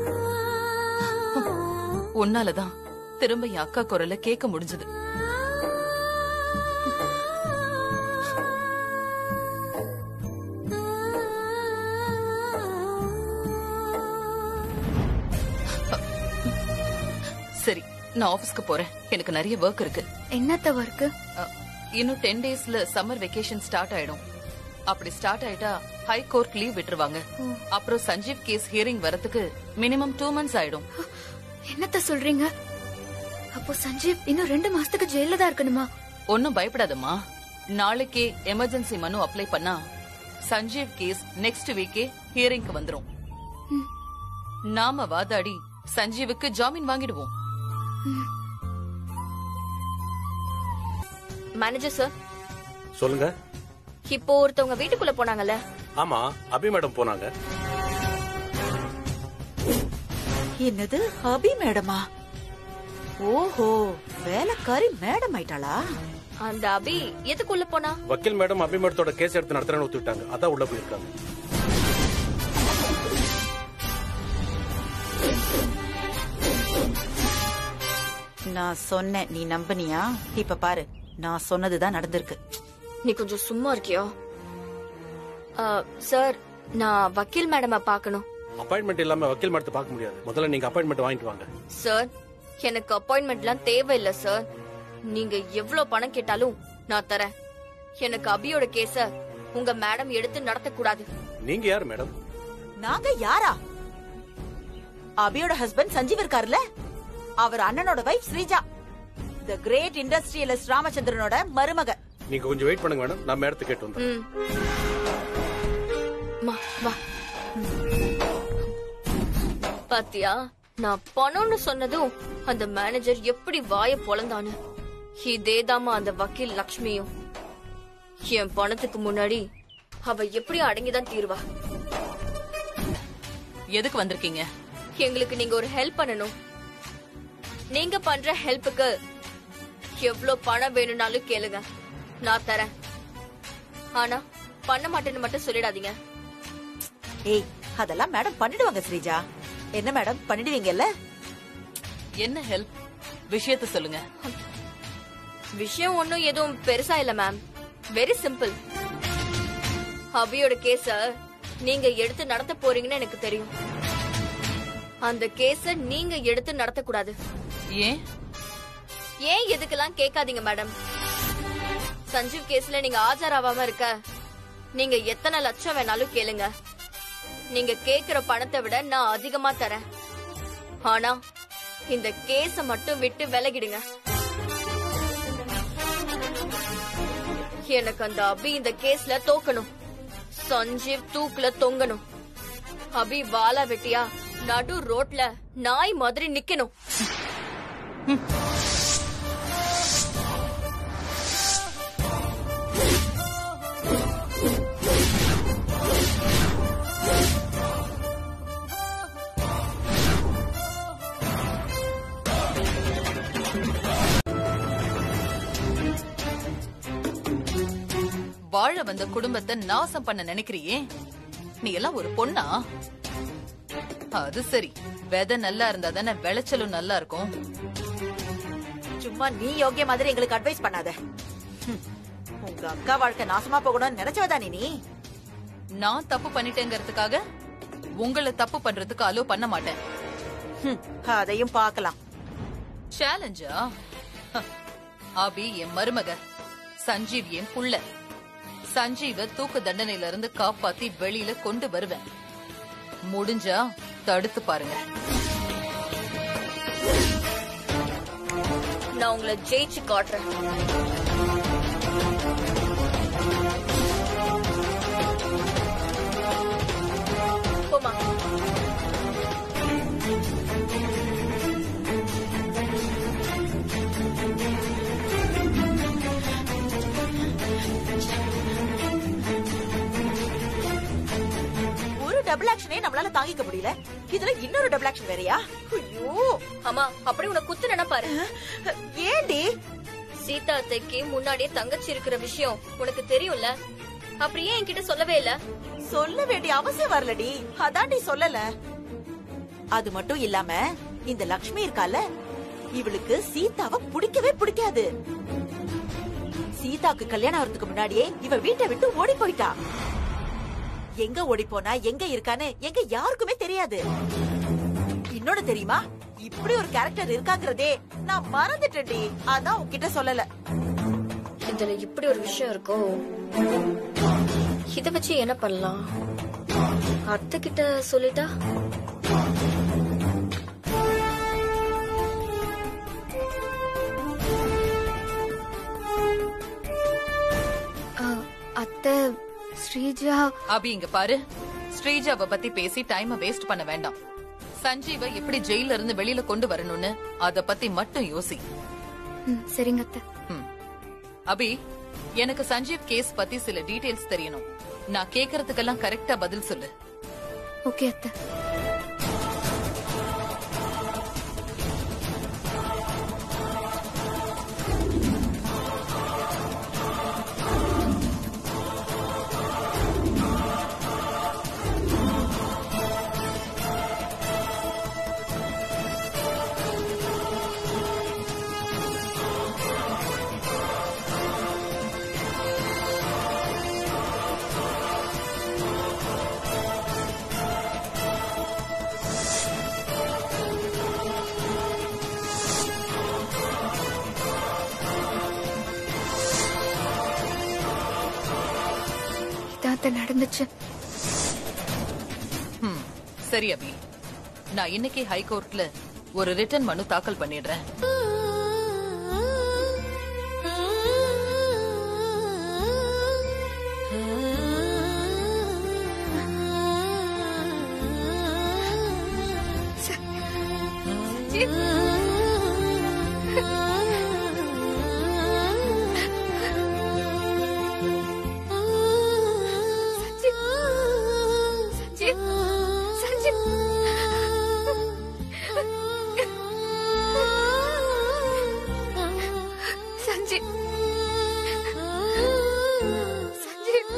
உன்னாலதான் திரும்ப என் அக்கா குரலை கேட்க முடிஞ்சது சரி நான் ஆபீஸ்க்கு போறேன் எனக்கு நிறைய ஒர்க் இருக்கு என்னத்த ஒர்க்கு இன்னும் டென் டேஸ்ல சம்மர் வெக்கேஷன் ஸ்டார்ட் ஆயிடும் அப்படி ஸ்டார்ட் ஆயிட்டா ஹை கோர்ட் லீவ் விட்டுருவாங்க அப்புறம் சஞ்சீவ் கேஸ் ஹியரிங் வரதுக்கு மினிமம் டூ மந்த்ஸ் ஆயிடும் என்னத்த சொல்றீங்க அப்போ சஞ்சீவ் இன்னும் ரெண்டு மாசத்துக்கு ஜெயில தான் இருக்கணுமா ஒன்னும் பயப்படாதம்மா நாளைக்கே எமர்ஜென்சி மனு அப்ளை பண்ணா சஞ்சீவ் கேஸ் நெக்ஸ்ட் வீக்கே ஹியரிங்க்கு வந்துரும் நாம வாதாடி சஞ்சீவுக்கு ஜாமீன் வாங்கிடுவோம் மேனேஜர் சார் சொல்லுங்க இப்போ ஒருத்தவங்க வீட்டுக்குள்ள போனாங்கல்ல ஆமா அபி மேடம் போனாங்க என்னது அபி மேடமா ஓஹோ வேலைக்காரி மேடம் ஆயிட்டாளா அந்த அபி எதுக்குள்ள போனா வக்கீல் மேடம் அபி மேடத்தோட கேஸ் எடுத்து நடத்துறேன்னு ஒத்துக்கிட்டாங்க அதான் உள்ள போயிருக்காங்க நான் சொன்னேன் நீ நம்பனியா இப்ப பாரு நான் சொன்னதுதான் நடந்திருக்கு நீ கொஞ்சம் சும்மா இருக்கியா ஆ, சார் நான் வக்கீல் மேடம பார்க்கணும் அப்பாயின்மெண்ட் இல்லாம வக்கீல் மேடத்தை பார்க்க முடியாது முதல்ல நீங்க அப்பாயின்மெண்ட் வாங்கிட்டு வாங்க சார் எனக்கு அப்பாயின்மெண்ட்லாம் தேவையில்லை சார் நீங்க எவ்வளவு பணம் கேட்டாலும் நான் தரேன் எனக்கு அபியோட கேஸ உங்க மேடம் எடுத்து நடத்தக்கூடாது நீங்க யார் மேடம் நாங்க யாரா அபியோட ஹஸ்பண்ட் சஞ்சீவ் இருக்காருல்ல அவர் அண்ணனோட wife Sreeja the great industrialist ராமச்சந்திரனோட மருமக நீங்க கொஞ்சம் வெயிட் பண்ணுங்க மேடம் நான் மேடத்தை கேட்டு வந்தேன் ம். மா பாத்தியா நான் பணம்னு சொன்னதும் அந்த மேனேஜர் எப்படி வாய பொளந்தானு இதேதாம்மா அந்த வக்கீல் லக்ஷ்மியும் என் பணத்துக்கு முன்னாடி அவ எப்படி அடங்கிதான் தீருவா எதுக்கு வந்திருக்கீங்க எங்களுக்கு நீங்க ஒரு ஹெல்ப் பண்ணணும் நீங்க பண்ற ஹெல்ப்புக்கு எவ்வளவு பணம் வேணும்னாலும் கேளுங்க நான் தரேன் ஆனா பண்ண மாட்டேன்னு மட்டும் சொல்லிடாதீங்க ஏய் அதெல்லாம் மேடம் பண்ணிடுவாங்க ஸ்ரீஜா என்ன மேடம் பண்ணிடுவீங்கல்ல என்ன ஹெல்ப் விஷயத்த சொல்லுங்க விஷயம் ஒண்ணும் எதுவும் பெருசா இல்ல மேம் வெரி சிம்பிள் அபியோட கேஸ நீங்க எடுத்து நடத்த போறீங்கன்னு எனக்கு தெரியும் அந்த கேஸ நீங்க எடுத்து நடத்த கூடாது ஏன் ஏன் எதுக்கெல்லாம் கேட்காதீங்க மேடம் சஞ்சீவ் கேஸ்ல நீங்க ஆஜராகாம இருக்க நீங்க எத்தனை லட்சம் வேணாலும் கேளுங்க நீங்க கேக்குற பணத்தை விட நான் அதிகமா தரேன் ஆனா இந்த கேஸ மட்டும் விட்டு விலகிடுங்க எனக்கு அந்த அபி இந்த கேஸ்ல தோக்கணும் சஞ்சீவ் தூக்குல தொங்கணும் அபி வாலா வெட்டியா நடு ரோட்ல நாய் மாதிரி நிக்கணும் வாழ வந்த குடும்பத்தை நாசம் பண்ண நினைக்கிறியே நீ எல்லாம் ஒரு பொண்ணா அது சரி விதை நல்லா இருந்தா தானே விளைச்சலும் நல்லா இருக்கும் சும்மா நீ யோகிய மாதிரி எங்களுக்கு அட்வைஸ் பண்ணாத ஹம். உங்க அக்கா வாழ்க்கை நாசமா போகணும்னு நினைச்சவதானே நீ நான் தப்பு பண்ணிட்டேங்கிறதுக்காக உங்களை தப்பு பண்றதுக்கு அலோ பண்ண மாட்டேன் ஹம். அதையும் பார்க்கலாம் சேலஞ்சா அபி என் மருமக சஞ்சீவ் என் புள்ள சஞ்சீவ தூக்கு தண்டனையில இருந்து காப்பாத்தி வெளியில கொண்டு வருவேன் முடிஞ்சா தடுத்து பாருங்க நான் உங்களை ஜெயிச்சு காட்டுறேன் போமா ஒரு டபுள் ஆக்ஷனே நம்மளால தாங்கிக்க முடியல இதுல இன்னொரு டபுள் ஆக்ஷன் வேறயா ஐயோ அம்மா அப்படி உன குத்து நினைப்பாரு ஏண்டி சீதா அத்தைக்கு முன்னாடியே தங்கச்சி இருக்கிற விஷயம் உனக்கு தெரியும்ல அப்படியே என்கிட்ட சொல்லவே இல்ல சொல்ல வேண்டிய அவசியம் வரலடி அதான்டி சொல்லல அது மட்டும் இல்லாம இந்த லக்ஷ்மி இருக்கால இவளுக்கு சீதாவை பிடிக்கவே பிடிக்காது சீதாக்கு கல்யாணம் ஆகிறதுக்கு முன்னாடியே இவ வீட்டை விட்டு ஓடி போயிட்டா எங்க ஓடி போனா எங்க இருக்கான்னு எங்க யாருக்குமே தெரியாது இன்னொன்னு தெரியுமா இப்படி ஒரு கேரக்டர் இருக்காங்கிறதே நான் மறந்துட்டேன்டி அதான் உன்கிட்ட சொல்லல இதுல இப்படி ஒரு விஷயம் இருக்கோ இத வச்சு என்ன பண்ணலாம் அத்தை கிட்ட சொல்லிட்டா ஆ, அத்தை ஸ்ரீஜா அபி இங்க பாரு ஸ்ரீஜாவை பத்தி பேசி டைம் வேஸ்ட் பண்ண வேண்டாம் சஞ்சீவ எப்படி ஜெயில இருந்து வெளியில கொண்டு வரணும்னு அத பத்தி மட்டும் யோசி ம், சரிங்க அத்தை ம். அபி எனக்கு சஞ்சீவ் கேஸ் பத்தி சில டீடைல்ஸ் தெரியணும் நான் கேக்குறதுக்கெல்லாம் கரெக்டா பதில் சொல்லு ஓகே அத்தை இதான் அத்தை நடந்துச்சு ம், சரி அபி நான் இன்னைக்கு ஹைகோர்ட்ல ஒரு ரிட்டர்ன் மனு தாக்கல் பண்ணிடுறேன் ச- சஞ்சீவ் சஞ்சீவ் சஞ்சீவ் சஞ்சீவ் சஞ்சீவ் சஞ்சீவ்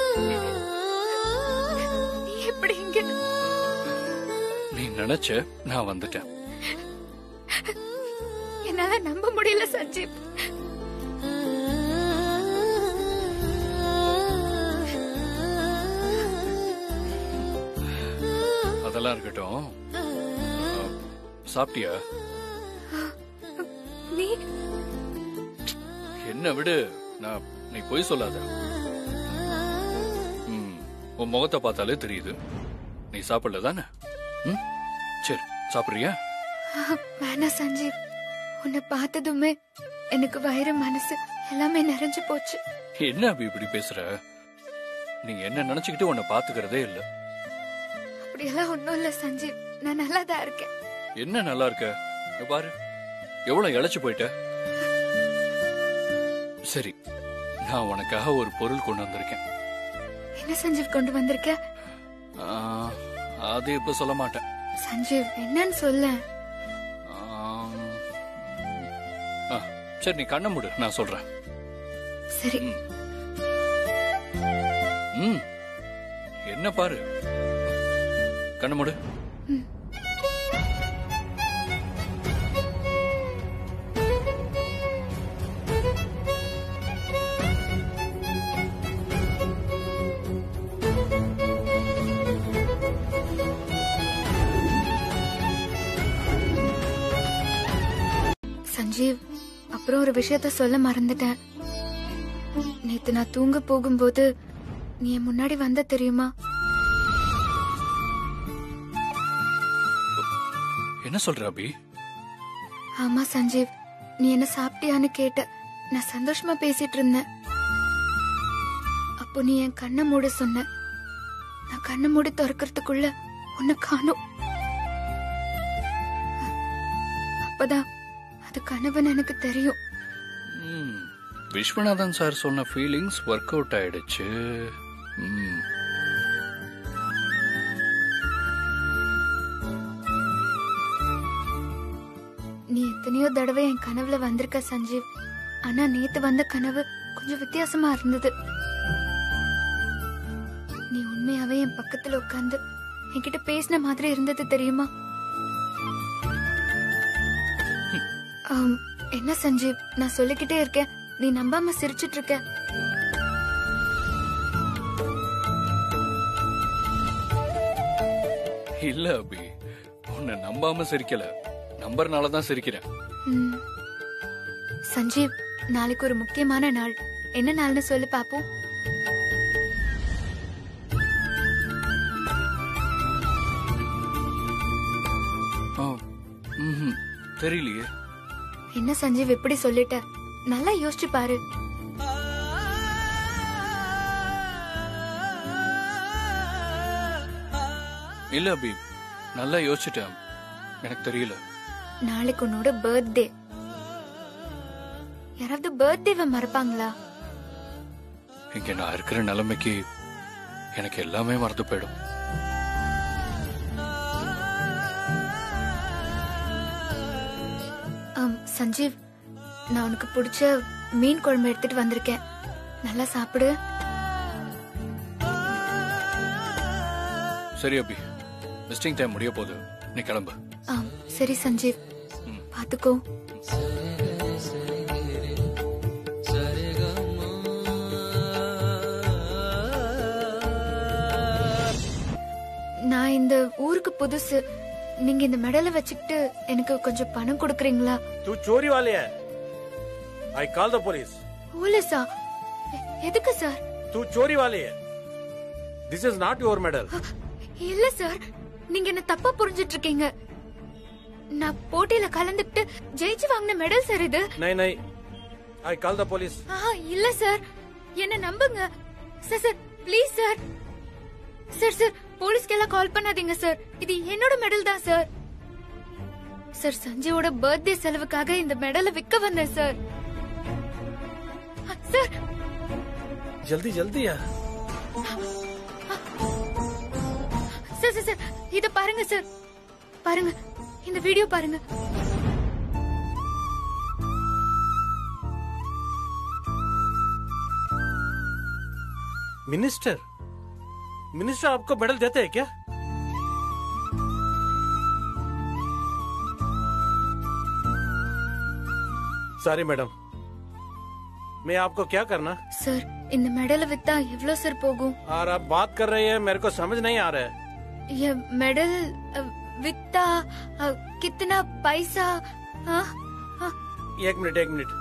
நீ எப்படி இங்க நீ நினைச்ச நான் வந்துட்டேன் என்னால நம்ப முடியல சஞ்சீவ் அதெல்லாம் இருக்கட்டும் ஆ, சாப்பிட்டியா நீ என்ன விடு நான் நீ பொய் சொல்லாத ம், உன் முகத்தை பார்த்தாலே தெரியுது நீ சாப்பிடல தானே ம்? சரி சாப்பிடுறியா வேணா சஞ்சீவ் உன்னை பார்த்ததுமே எனக்கு வயிறு மனசு எல்லாமே நிறைஞ்சு போச்சு என்ன அபி இப்படி பேசுற நீ என்ன நினைச்சுக்கிட்டு உன்னை பாத்துக்கிறதே இல்ல அப்படியெல்லாம் ஒண்ணும் இல்ல சஞ்சீவ் நான் நல்லா தான் இருக்கேன் என்ன நல்லா இருக்க இங்க பாரு எவ்வளவு இழைச்சு போயிட்ட சரி நான் உனக்காக ஒரு பொருள் கொண்டு வந்திருக்கேன் என்ன சஞ்சீவ் கொண்டு வந்திருக்க ஆ, அது இப்ப சொல்ல மாட்டேன் சஞ்சீவ் என்னன்னு சொல்ல ஆம். ஆ, சரி நீ கண்ணை மூடு நான் சொல்றேன் சரி ம் என்ன பாரு கண்ணை மூடு சஞ்சீவ் அப்புறம் ஒரு விஷயத்த சொல்ல மறந்துட்டேன் நேத்து நான் தூங்க போகும்போது நீ என் முன்னாடி வந்த தெரியுமா என்ன சொல்ற அபி ஆமா சஞ்சீவ் நீ என்ன சாப்பிட்டியான்னு கேட்ட நான் சந்தோஷமா பேசிட்டு இருந்தேன் அப்போ நீ என் கண்ணை மூட சொன்ன நான் கண்ணை மூடி திறக்கிறதுக்குள்ள உன்னை காணும் அப்பதான் அது கனவுன்னு எனக்கு தெரியும் ம், விஸ்வநாதன் சார் சொன்ன ஃபீலிங்ஸ் ஒர்க் அவுட் ஆயிடுச்சு ம், நீ எத்தனையோ தடவை என் கனவுல வந்திருக்க சஞ்சீவ் ஆனா நேத்து வந்த கனவு கொஞ்சம் வித்தியாசமா இருந்தது நீ உண்மையாவே என் பக்கத்துல உட்கார்ந்து என்கிட்ட பேசின மாதிரி இருந்தது தெரியுமா ஆம், என்ன சஞ்சீவ் நான் சொல்லிக்கிட்டே இருக்கேன் நீ நம்பாம சிரிச்சிட்டு இருக்க இல்ல அபி உன்னை நம்பாம சிரிக்கல நம்பர்னால தான் சிரிக்கிறேன் ம். சஞ்சீவ் நாளைக்கு ஒரு முக்கியமான நாள் என்ன நாள்னு சொல்லு பாப்போம் ஆ, ம்ஹும், தெரியலையே என்ன சஞ்சீவ் இப்படி சொல்லிட்ட நல்லா யோசிச்சு பாரு இல்ல அபி நல்லா யோசிச்சிட்டேன் எனக்கு தெரியல நாளைக்கு உன்னோட பர்த்டே யாராவது பர்த்டேவை மறப்பாங்களா இங்க நான் இருக்கிற நிலைமைக்கு எனக்கு எல்லாமே மறந்து போயிடும் ஆம், சஞ்சீவ் நான் உனக்கு பிடிச்ச மீன் குழம்பு எடுத்துட்டு வந்திருக்கேன் நல்லா சாப்பிடு சரி அபி விசிட்டிங் டைம் முடிய போகுது நீ கிளம்பு ஆம், சரி சஞ்சீவ் பாத்துக்கோ நான் இந்த ஊருக்கு புதுசு நீங்க இந்த மெடலை வச்சுக்கிட்டு எனக்கு கொஞ்சம் பணம் கொடுக்கறீங்களா तू चोरी वाले है आई कॉल द पुलिस போலீஸா எ- எதுக்கு சார் तू चोरी वाले है this is not your medal இல்ல சார் நீங்க என்ன தப்பா புரிஞ்சிட்டு இருக்கீங்க நான் போட்டியில கலந்துக்கிட்டு ஜெயிச்சு வாங்கின மெடல் சார் இது नहीं नहीं आई कॉल द पुलिस ஆ, இல்ல சார் என்ன நம்புங்க sir sir please sir sir sir போலீஸ்க்கு எல்லாம் கால் பண்ணாதீங்க சார் இது என்னோட மெடல் தான் சார் சார் சஞ்சயோட பர்த்டே செலவுக்காக இந்த மெடலை விற்க வந்தேன் சார் சார் जल्दी जल्दी यार சார் சார் சார் இத பாருங்க சார் பாருங்க இந்த வீடியோ பாருங்க मिनिस्टर मिनिस्टर आपको मेडल देते हैं क्या सॉरी मैडम मैं आपको क्या करना சார் இந்த மெடலை வித்தா எவ்வளவு சார் போகும் और आप बात कर रहे हैं मेरे को समझ नहीं आ रहा है ये मेडल अ, वित्ता अ, कितना पैसा हाँ हाँ एक मिनट एक मिनट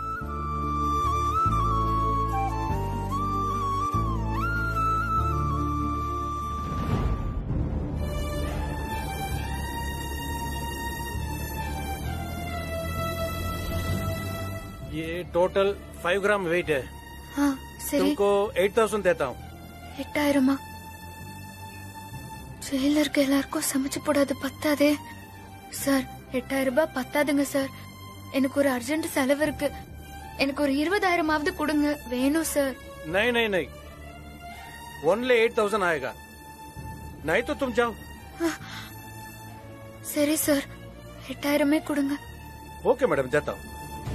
ये टोटल फाइव ग्राम वेट है हाँ சரி तुमको एट थाउजेंड देता हूँ எட்டாயிரமா ஜெயில இருக்க எல்லாருக்கும் சமைச்சு போடாது பத்தாதே சார் எட்டாயிரம் ரூபாய் பத்தாதுங்க சார் எனக்கு ஒரு அர்ஜென்ட் செலவு இருக்கு எனக்கு ஒரு இருபதாயிரமாவது கொடுங்க வேணும் சார் नहीं नहीं नहीं ओनली एट थाउजेंड आएगा नहीं तो तुम जाओ சரி சார் எட்டாயிரமே கொடுங்க ओके मैडम जाता हूँ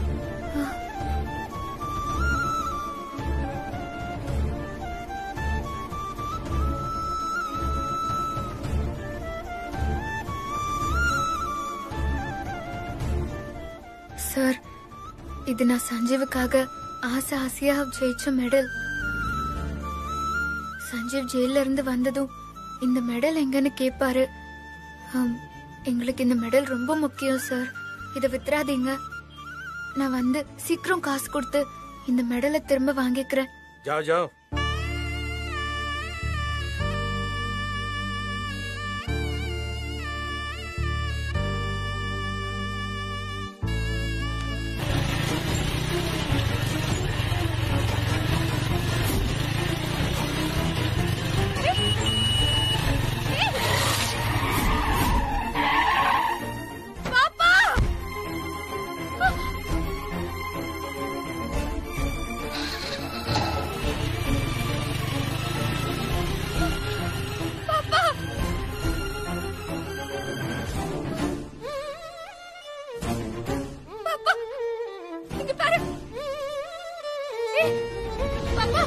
சார் இது நான் சஞ்சீவுக்காக ஆசை ஆசையா ஜெயிச்ச மெடல் சஞ்சீவ் ஜெயில இருந்து வந்ததும் இந்த மெடல் எங்கன்னு கேட்பாரு ஆம், எங்களுக்கு இந்த மெடல் ரொம்ப முக்கியம் சார் இதை வித்துறாதீங்க நான் வந்து சீக்கிரம் காசு கொடுத்து இந்த மெடலை திரும்ப வாங்கிக்கிறேன் जाओ जाओ இங்க பாரு ஏய், பாப்பா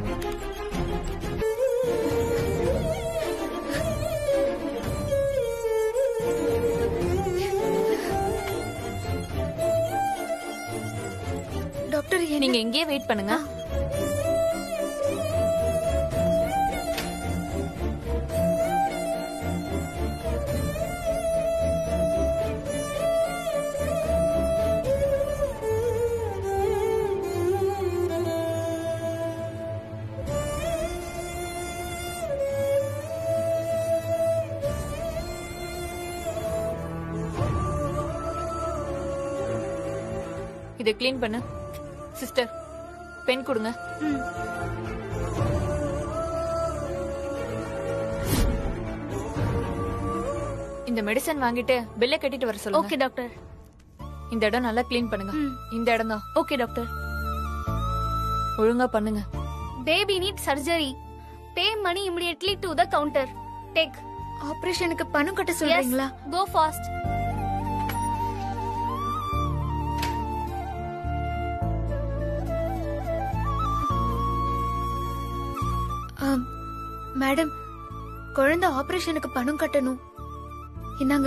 டாக்டர் நீங்க இங்கேயே வெயிட் பண்ணுங்க இதை க்ளீன் பண்ணு சிஸ்டர் பென் கொடுங்க இந்த மெடிசன் வாங்கிட்டு பில்லை கட்டிட்டு வர சொல்லுங்க ஓகே டாக்டர் இந்த இடம் நல்லா க்ளீன் பண்ணுங்க இந்த இடம் தான் ஓகே டாக்டர் ஒழுங்கா பண்ணுங்க baby need surgery pay money immediately to the counter take ஆபரேஷனுக்கு பணம் கட்ட சொல்றீங்களா கோ ஃபாஸ்ட் ஆம், மேடம் குழந்தை ஆபரேஷனுக்கு பணம் கட்டணும் இன்னாங்க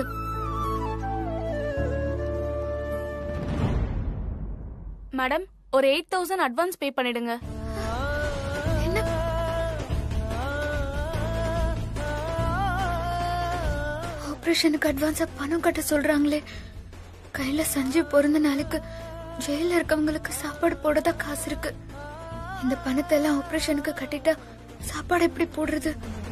மேடம் ஒரு எயிட் தௌசண்ட் அட்வான்ஸ் பே பண்ணிடுங்க என்ன ஆபரேஷனுக்கு அட்வான்ஸா பணம் கட்ட சொல்றாங்களே கையில சஞ்சீவ் பிறந்த நாளுக்கு ஜெயில இருக்கவங்களுக்கு சாப்பாடு போடதா காசு இருக்கு இந்த பணத்தை எல்லாம் ஆபரேஷனுக்கு கட்டிட்டா சாப்பாடு எப்படி போடுறது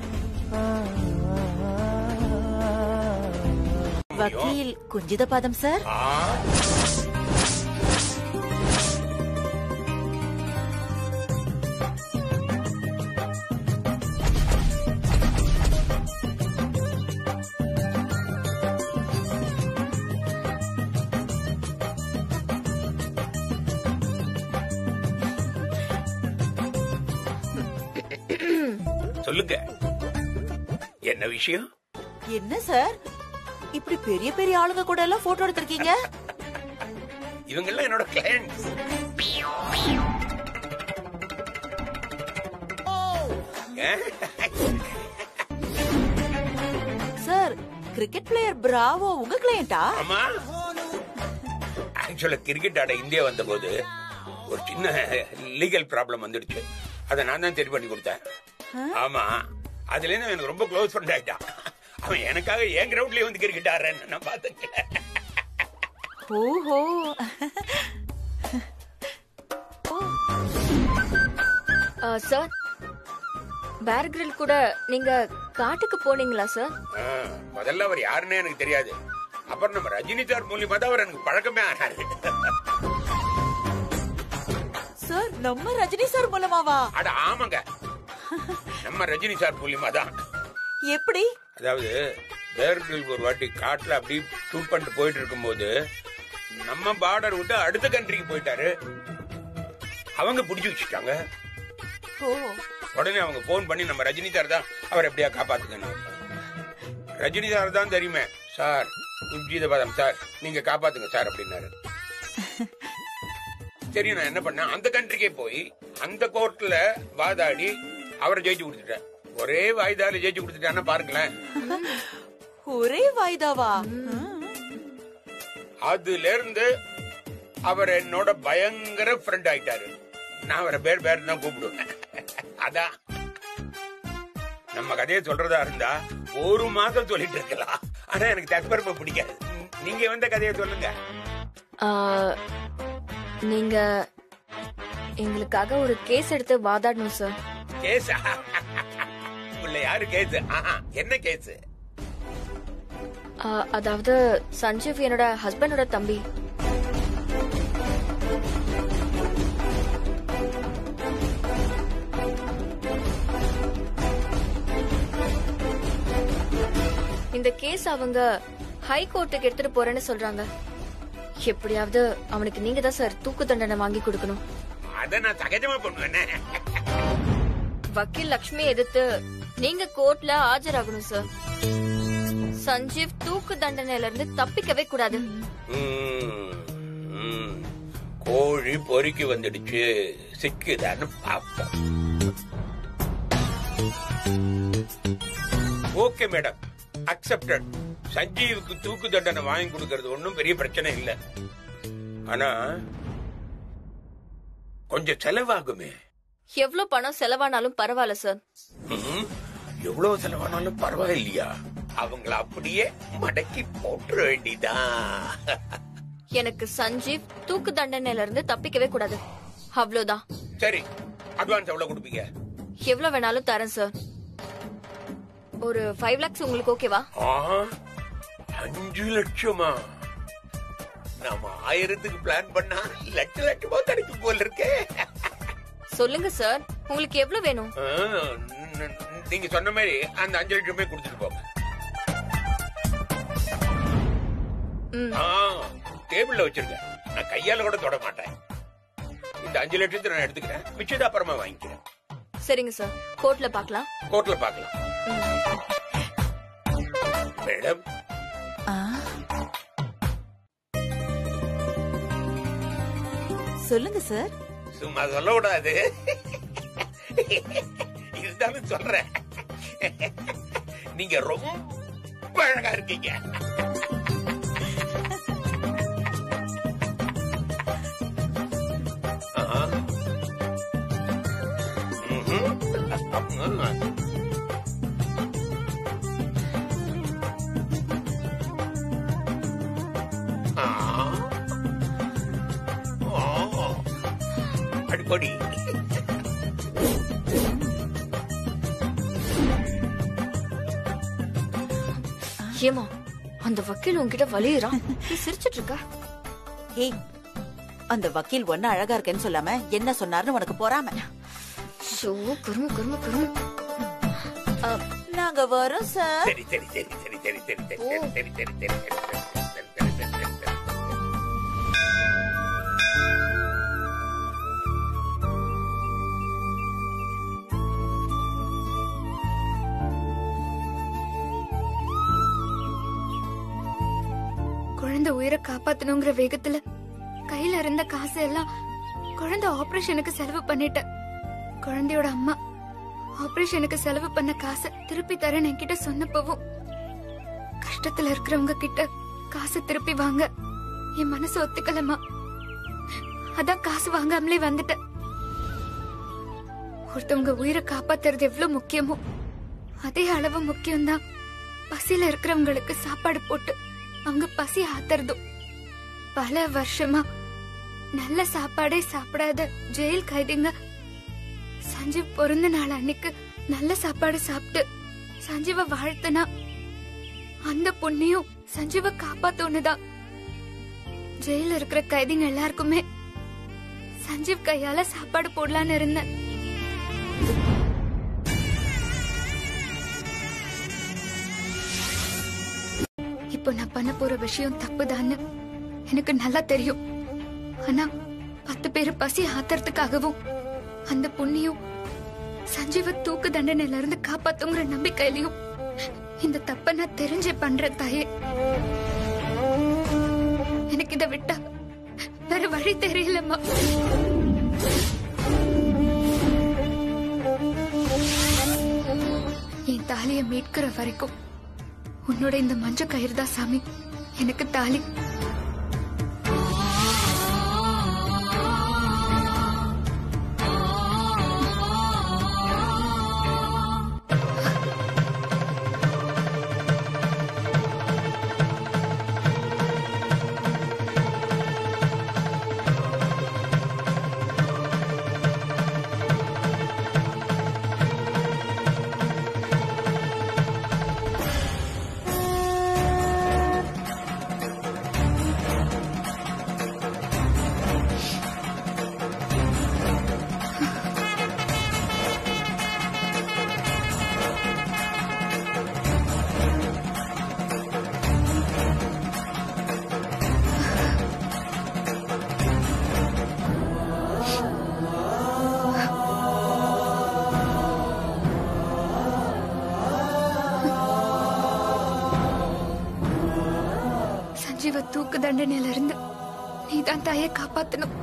வக்கீல் குஞ்சித பாதம் சார் சொல்லுங்க என்ன விஷயம் என்ன சார் இப்படி பெரிய பெரிய ஆளுங்க கூட எல்லாம் போட்டோ எடுத்திருக்கீங்க இவங்க எல்லாம் என்னோட clients sir cricket player Bravo உங்க கிளையண்டா ஆமா ஆக்சுவலா கிரிக்கெட் ஆட இந்தியா வந்தபோது ஒரு சின்ன லீகல் ப்ராப்ளம் வந்துடுச்சு அதை நான் தான் சரி பண்ணி கொடுத்தேன் ஆமா அதுல இருந்து எனக்கு ரொம்ப க்ளோஸ் ஃப்ரெண்ட் ஆயிட்டான் அவன் எனக்காக என் கிரவுண்ட்லயே வந்து கிரிக்கெட் ஆடுறேன்னு நான் பாத்துக்கேன் ஓஹோ சார் பேர் கிரில் கூட நீங்க காட்டுக்கு போனீங்களா சார் ஆ, முதல்ல அவர் யாருன்னே எனக்கு தெரியாது அப்புறம் நம்ம ரஜினி சார் மூலியமா தான் அவர் எனக்கு பழக்கமே ஆனாரு சார் நம்ம ரஜினி சார் மூலமாவா அட ஆமாங்க நம்ம ரஜினி சார் மூலியமா தான் எப்படி அதாவது பேர்கள் ஒரு வாட்டி காட்டுல அப்படி ஷூட் பண்ணிட்டு போயிட்டு இருக்கும்போது நம்ம பார்டர் விட்டு அடுத்த கண்ட்ரிக்கு போயிட்டாரு அவங்க புடிச்சு வச்சுட்டாங்க ஓ உடனே அவங்க போன் பண்ணி நம்ம ரஜினி சார் தான் அவர் எப்படியா காப்பாத்துக்கணும் ரஜினி சார் தான் தெரியுமே சார் குஞ்சிதபாதம் சார் நீங்க காப்பாத்துங்க சார் அப்படின்னாரு சரி நான் என்ன பண்ணேன் அந்த கண்ட்ரிக்கே போய் அந்த கோர்ட்ல வாதாடி அவரை ஜெயிச்சு கொடுத்துட்டேன் ஒரே வாய்தால ஜெயிச்சு கொடுத்துட்டான்னா பாருங்களேன் ஒரே வாய்தாவா அதுல இருந்து அவர் என்னோட பயங்கர ஃப்ரெண்ட் ஆயிட்டாரு நான் அவரை பேர் பேர் தான் கூப்பிடுவேன் அதான் நம்ம கதையை சொல்றதா இருந்தா ஒரு மாசம் சொல்லிட்டு இருக்கலாம் ஆனா எனக்கு தற்பரப்ப பிடிக்காது நீங்க வந்த கதையை சொல்லுங்க ஆ, நீங்க எங்களுக்காக ஒரு கேஸ் எடுத்து வாதாடணும் சார் கேஸா உள்ள யாரு கேஸ் என்ன கேஸ் ஆ, அதாவது சஞ்சீவ் என்னோட ஹஸ்பண்டோட தம்பி இந்த கேஸ் அவங்க ஹை கோர்ட்டுக்கு எடுத்துட்டு போறேன்னு சொல்றாங்க எப்படியாவது அவனுக்கு நீங்க தான் சார் தூக்கு தண்டனை வாங்கி கொடுக்கணும் அத நான் சகஜமா பண்ணுவேனே வக்கீல் லக்ஷ்மி எதிர்த்து நீங்க கோர்ட்ல ஆஜராகணும் சார் சஞ்சீவ் தூக்கு தண்டனையில இருந்து தப்பிக்கவே கூடாது ம், ம். கோழி பொறுக்கி வந்துடுச்சு சிக்குதான்னு பாப்போம் ஓகே மேடம் அக்செப்டட் சஞ்சீவுக்கு தூக்கு தண்டனை வாங்கி கொடுக்கறது ஒன்றும் பெரிய பிரச்சனை இல்ல ஆனா கொஞ்சம் செலவாகுமே எவ்வளவு பணம் செலவானாலும் பரவாயில்ல சார் ம், எவ்வளவு செலவானாலும் பரவாயில்லையா அவங்கள அப்படியே மடக்கி போட்டுற வேண்டிதான் எனக்கு சஞ்சீவ் தூக்கு தண்டனையில இருந்து தப்பிக்கவே கூடாது அவ்வளவுதான் சரி அட்வான்ஸ் எவ்வளவு கொடுப்பீங்க எவ்வளவு வேணாலும் தரேன் சார் ஒரு ஃபைவ் லேக்ஸ் உங்களுக்கு ஓகேவா ஆ, அஞ்சு லட்சமா நாம ஆயிரத்துக்கு பிளான் பண்ணா லட்ச லட்சமா கிடைக்கும் போல இருக்கே சொல்லுங்க சார் உங்களுக்கு எவ்வளவு வேணும் ஆ, ந- நீங்க சொன்ன மாதிரி அந்த அஞ்சு லட்சமே கொடுத்துட்டு போங்க ம். ஆ, டேபிள்ல வச்சிருங்க நான் கையால கூட தொட மாட்டேன் இந்த அஞ்சு லட்சத்தை நான் எடுத்துக்கிறேன் மிச்சத்தை அப்புறமா வாங்கிக்கிறேன் சரிங்க சார் கோர்ட்ல பார்க்கலாம் கோர்ட்ல பார்க்கலாம் மேடம் சொல்லுங்க சார் சும்மா சொல்லக்கூடாது இருந்தாலும் சொல்றேன் நீங்க ரொம்ப அழகா இருக்கீங்க ஆஹா. ம்ஹும். ஆ. ஆ. அடிப்படி ஏமா அந்த வக்கீல் உன்கிட்ட வலியுறான் நீ சிரிச்சிட்டு இருக்க ஏய் அந்த வக்கீல் ஒண்ணு அழகா இருக்கேன்னு சொல்லாம என்ன சொன்னாருன்னு உனக்கு பொறாம ஷோ கரும கரும கரும நாங்க வரோம் சார் சரி சரி சரி சரி சரி சரி சரி சரி சரி சரி சரி சரி சரி சரி சரி சரி சரி குழந்தை உயிரை காப்பாத்தணுங்கிற வேகத்துல கையில இருந்த காசு எல்லாம் குழந்தை ஆபரேஷனுக்கு செலவு பண்ணிட்டேன் குழந்தையோட அம்மா ஆபரேஷனுக்கு செலவு பண்ண காசை திருப்பி தரேன் என்கிட்ட சொன்னப்பவும் கஷ்டத்துல இருக்கிறவங்க கிட்ட காசு திருப்பி வாங்க என் மனசு ஒத்துக்கலமா அதான் காசு வாங்காமலே வந்துட்டேன் ஒருத்தவங்க உயிரை காப்பாத்துறது எவ்வளவு முக்கியமோ அதே அளவு முக்கியம்தான் பசியில இருக்கிறவங்களுக்கு சாப்பாடு போட்டு அவங்க பசி ஆத்துறதும் பல வருஷமா நல்ல சாப்பாடே சாப்பிடாத ஜெயில் கைதிங்க சஞ்சீவ் பிறந்த நாள் அன்னைக்கு நல்ல சாப்பாடு சாப்பிட்டு சஞ்சீவ வாழ்த்துனா அந்த புண்ணியம் சஞ்சீவ காப்பாத்தோன்னுதான் ஜெயில இருக்கிற கைதிங்க எல்லாருக்குமே சஞ்சீவ் கையால சாப்பாடு போடலான்னு இருந்தேன் இப்போ நான் பண்ண போற விஷயம் தப்புதான்னு எனக்கு நல்லா தெரியும் ஆனா பத்து பேரு பசி ஆத்துறதுக்காகவும் அந்த புண்ணியம் சஞ்சீவ தூக்கு தண்டனையில இருந்து காப்பாத்துங்கிற நம்பிக்கையிலையும் இந்த தப்ப நான் தெரிஞ்சே பண்றேன் தாயே எனக்கு இதை விட்டா வேற வழி தெரியலம்மா என் தாலிய மீட்கிற வரைக்கும் உன்னோட இந்த மஞ்ச கயிறு தான் சாமி எனக்கு தாலி சஞ்சீவ தூக்கு தண்டனையில இருந்து நீதான் தாயை காப்பாத்தணும்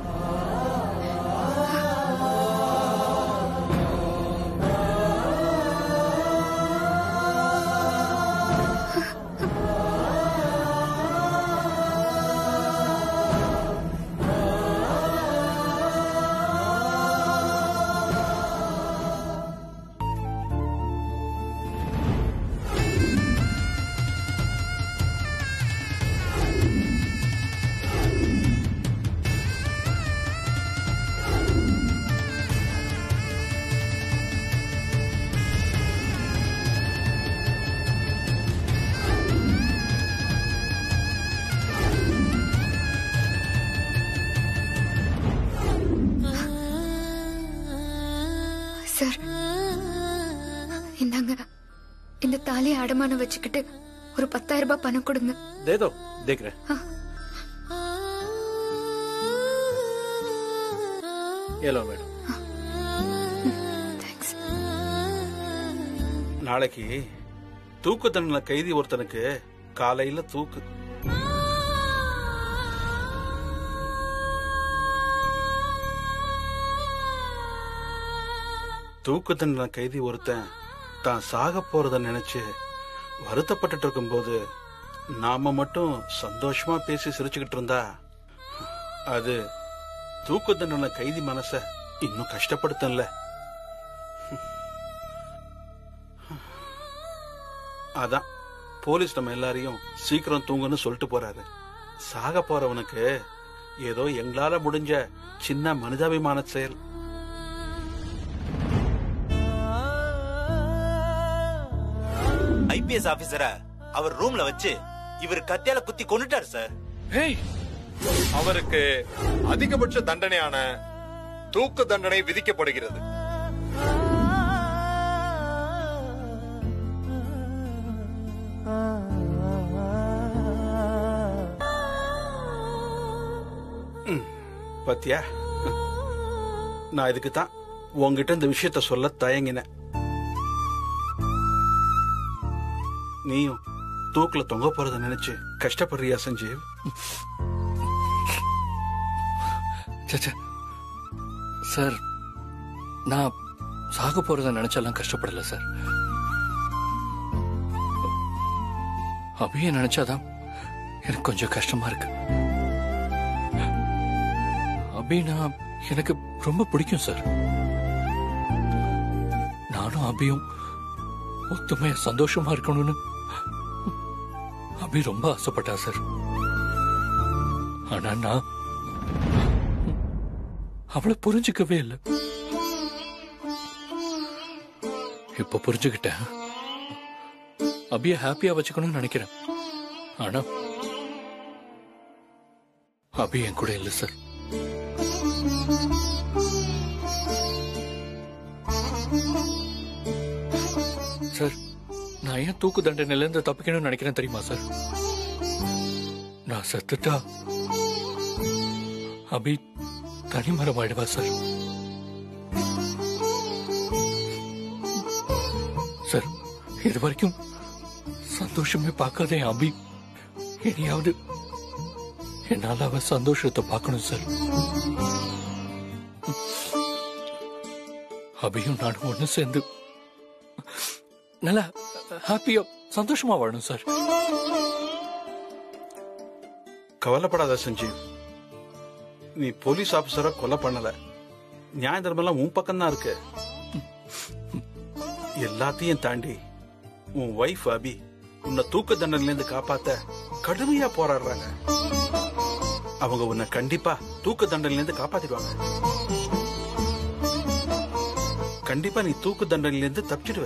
சார் இந்தாங்க இந்த தாலியை அடமானம் வச்சுக்கிட்டு ஒரு பத்தாயிரம் ரூபாய் பணம் கொடுங்க दे दो देख रहे ये लो மேடம் நாளைக்கு தூக்கு தண்டனை கைதி ஒருத்தனுக்கு காலையில தூக்கு தூக்கு தண்டனை கைதி ஒருத்தன் தான் சாக போறத நினைச்சு வருத்தப்பட்டுட்டு இருக்கும்போது நாம மட்டும் சந்தோஷமா பேசி சிரிச்சுக்கிட்டு இருந்தா அது தூக்கு தண்டனை கைதி மனச இன்னும் கஷ்டப்படுத்தல அதான் போலீஸ் நம்ம எல்லாரையும் சீக்கிரம் தூங்குன்னு சொல்லிட்டு போறாரு சாக போறவனுக்கு ஏதோ எங்களால முடிஞ்ச சின்ன மனிதாபிமான செயல் ஐபிஎஸ் ஆபீசரை அவர் ரூம்ல வச்சு இவர் கத்தியால குத்தி கொண்டுட்டார் சார் அவருக்கு அதிகபட்ச தண்டனையான தூக்கு தண்டனை விதிக்கப்படுகிறது பாத்தியா நான் இதுக்கு தான் உங்ககிட்ட இந்த விஷயத்த சொல்ல தயங்கினேன் நீயும் தூக்குல தொங்க போறத நினைச்சு கஷ்டப்படுறியா சஞ்சீவ் ச்சே, ச்சே. சார் நான் சாக போறத நினைச்செல்லாம் கஷ்டப்படல சார் அபிய நினைச்சாதான் எனக்கு கொஞ்சம் கஷ்டமா இருக்கு அபினா எனக்கு ரொம்ப பிடிக்கும் சார் நானும் அபியும் ஒத்துமையா சந்தோஷமா இருக்கணும்னு அபி ரொம்ப ஆசைப்பட்டா சார் ஆனா நான் அவளை புரிஞ்சுக்கவே இல்லை இப்ப புரிஞ்சுக்கிட்டேன் அபிய ஹாப்பியா வச்சுக்கணும்னு நினைக்கிறேன் ஆனா அபி என் கூட இல்லை சார் சார் நான் ஏன் தூக்கு தண்டனையில இருந்து தப்பிக்கணும்னு நினைக்கிறேன் தெரியுமா சார் நான் செத்துட்டா அபி தனிமரம் ஆயிடுவா சார் சார் இது வரைக்கும் சந்தோஷமே பார்க்காத என் அபி இனியாவது என்னால அவ சந்தோஷத்தை பார்க்கணும் சார் அபியும் நானும் ஒண்ணு சேர்ந்து நல்லா ஹாப்பியா சந்தோஷமா வாழணும் சார் கவலைப்படாத சஞ்சீவ் நீ போலீஸ் ஆபீசரை கொலை பண்ணல நியாய தர்மம் உன் பக்கம் தான் இருக்கு எல்லாத்தையும் தாண்டி உன் ஒய்ஃப் அபி உன்னை தூக்க தண்டனையில இருந்து காப்பாத்த கடுமையா போராடுறாங்க அவங்க உன்னை கண்டிப்பா தூக்க தண்டனையில இருந்து காப்பாத்திடுவாங்க கண்டிப்பா நீ தூக்கு தண்டனையில இருந்து தப்பிச்சிடுவ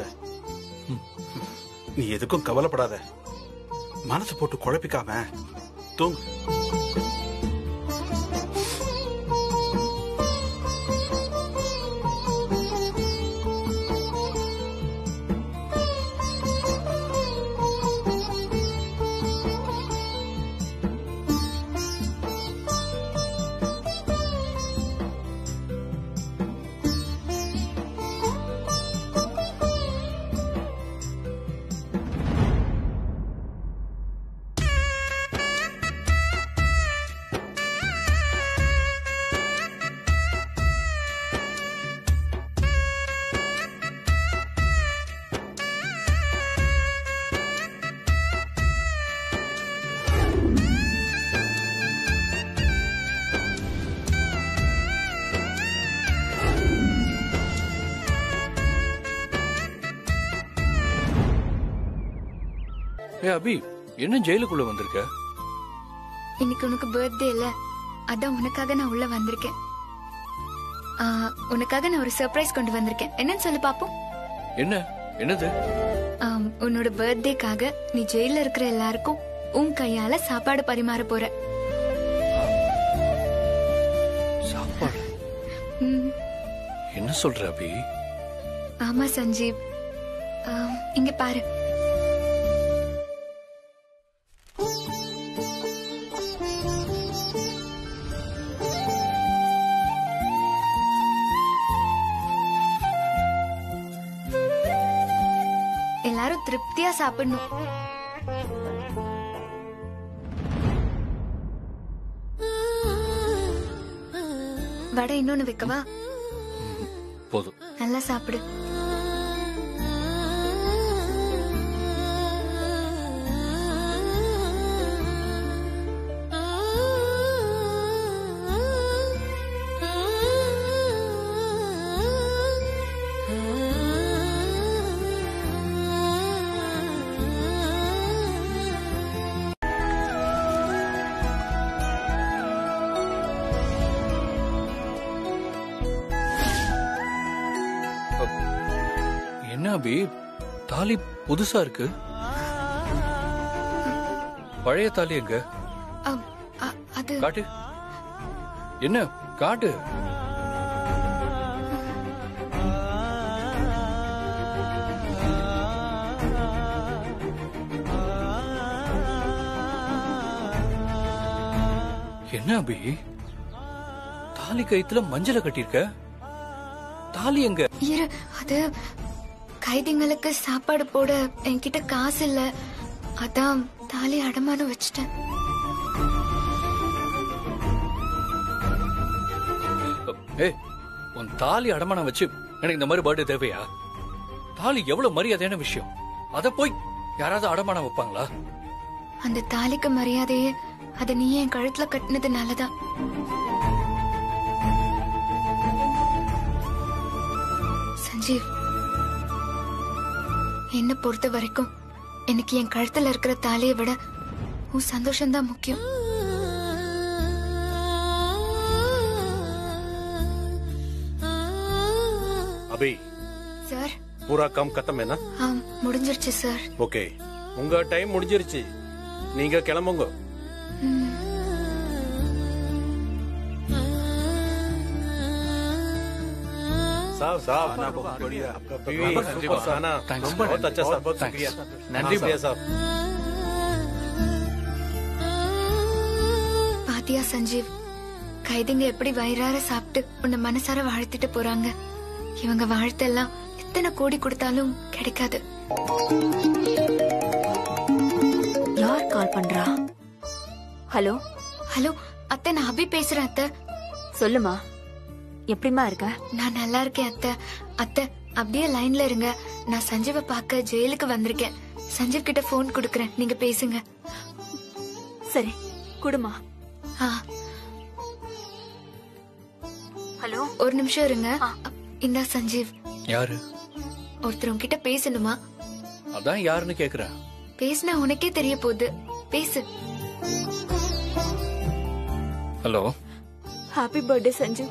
நீ எதுக்கும் கவலைப்படாத மனசு போட்டு குழப்பிக்காம தூங்கு ஏ அபி என்ன ஜெயிலுக்குள்ள வந்திருக்க இன்னைக்கு உனக்கு பர்த்டே இல்ல அதான் உனக்காக நான் உள்ள வந்திருக்கேன் ஆ, உனக்காக நான் ஒரு சர்ப்ரைஸ் கொண்டு வந்திருக்கேன் என்னன்னு சொல்லு பாப்போம் என்ன என்னது ஆம், உன்னோட பர்த்டேக்காக நீ ஜெயில இருக்கிற எல்லாருக்கும் உன் கையால சாப்பாடு பரிமாற போற சாப்பாடு ம், என்ன சொல்ற அபி ஆமா சஞ்சீவ் ஆம், இங்க பாரு எல்லாரும் திருப்தியா சாப்பிடணும் வடை இன்னொன்னு வைக்கவா போதும் நல்லா சாப்பிடு என்ன அபி தாலி புதுசா இருக்கு பழைய தாலி எங்க ஆம், அ- அது காட்டு என்ன காட்டு என்ன அபி தாலி கயித்துல மஞ்சளை கட்டியிருக்க தாலி எங்க இரு அது கைதிங்களுக்கு சாப்பாடு போட என்கிட்ட காசு இல்ல அதான் தாலி அடமானம் வச்சிட்டேன் ஏய் உன் தாலி அடமானம் வச்சு எனக்கு இந்த மாதிரி பர்த்டே தேவையா தாலி எவ்வளவு மரியாதையான விஷயம் அத போய் யாராவது அடமானம் வைப்பாங்களா அந்த தாலிக்கு மரியாதையே அத நீ என் கழுத்துல கட்டினதுனாலதான் சஞ்சீவ் என்ன பொறுத்த வரைக்கும் எனக்கு என் கழுத்துல இருக்கிற தாலியை விட உன் சந்தோஷம்தான் முக்கியம் अभी சார் पूरा काम खत्म है ना ஆ முடிஞ்சிருச்சு சார் ஓகே உங்க டைம் முடிஞ்சிருச்சு நீங்க கிளம்புங்க साहब साहब खाना बहुत बढ़िया आपका बीवी, सुपर खाना Thanks. बहुत अच्छा साहब बहुत Thanks. शुक्रिया நன்றி शुक्रिया பாபு. साहब பாத்தியா சஞ்சீவ் கைதிங்க எப்படி வயிறார சாப்பிட்டு உன்னை மனசார வாழ்த்திட்டு போறாங்க இவங்க வாழ்த்தெல்லாம் எத்தனை கோடி கொடுத்தாலும் கிடைக்காது யார் கால் பண்றா ஹலோ ஹலோ அத்தை நான் அபி பேசுறேன் அத்தை சொல்லுமா எப்படிமா இருக்க நான் நல்லா இருக்கேன் அத்தை அத்தை அப்படியே லைன்ல இருங்க நான் சஞ்சீவை பார்க்க ஜெயிலுக்கு வந்திருக்கேன் சஞ்சீவ் கிட்ட போன் கொடுக்கறேன் நீங்க பேசுங்க சரி குடுமா ஆ ஹலோ ஒரு நிமிஷம் இருங்க இந்தா சஞ்சீவ் யாரு ஒருத்தர் உன்கிட்ட பேசணுமா அதான் யாருன்னு கேக்குறேன் பேசினா உனக்கே தெரிய போகுது பேசு ஹலோ ஹாப்பி பர்த்டே சஞ்சு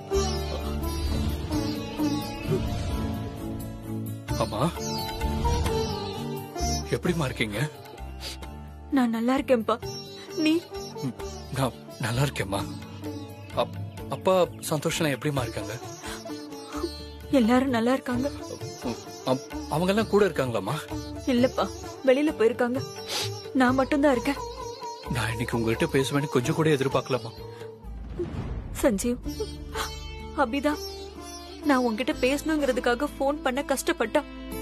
ஆமா எப்படிமா இருக்கீங்க நான் நல்லா இருக்கேன்பா நீ ம், நான் நல்லா இருக்கேம்மா அப்- அப்பா சந்தோஷம் எப்படிமா இருக்காங்க எல்லாரும் நல்லா இருக்காங்க அவங்க எல்லாம் கூட இருக்காங்களாம்மா இல்லப்பா வெளியில போயிருக்காங்க நான் மட்டும்தான் இருக்கேன் நான் இன்னைக்கு உங்ககிட்ட பேசுவேன்னு கொஞ்சம் கூட எதிர்பார்க்கலாமா சஞ்சீவ் அபிதா நான் உன்கிட்ட பேசணுங்கிறதுக்காக ஃபோன் பண்ண கஷ்டப்பட்டா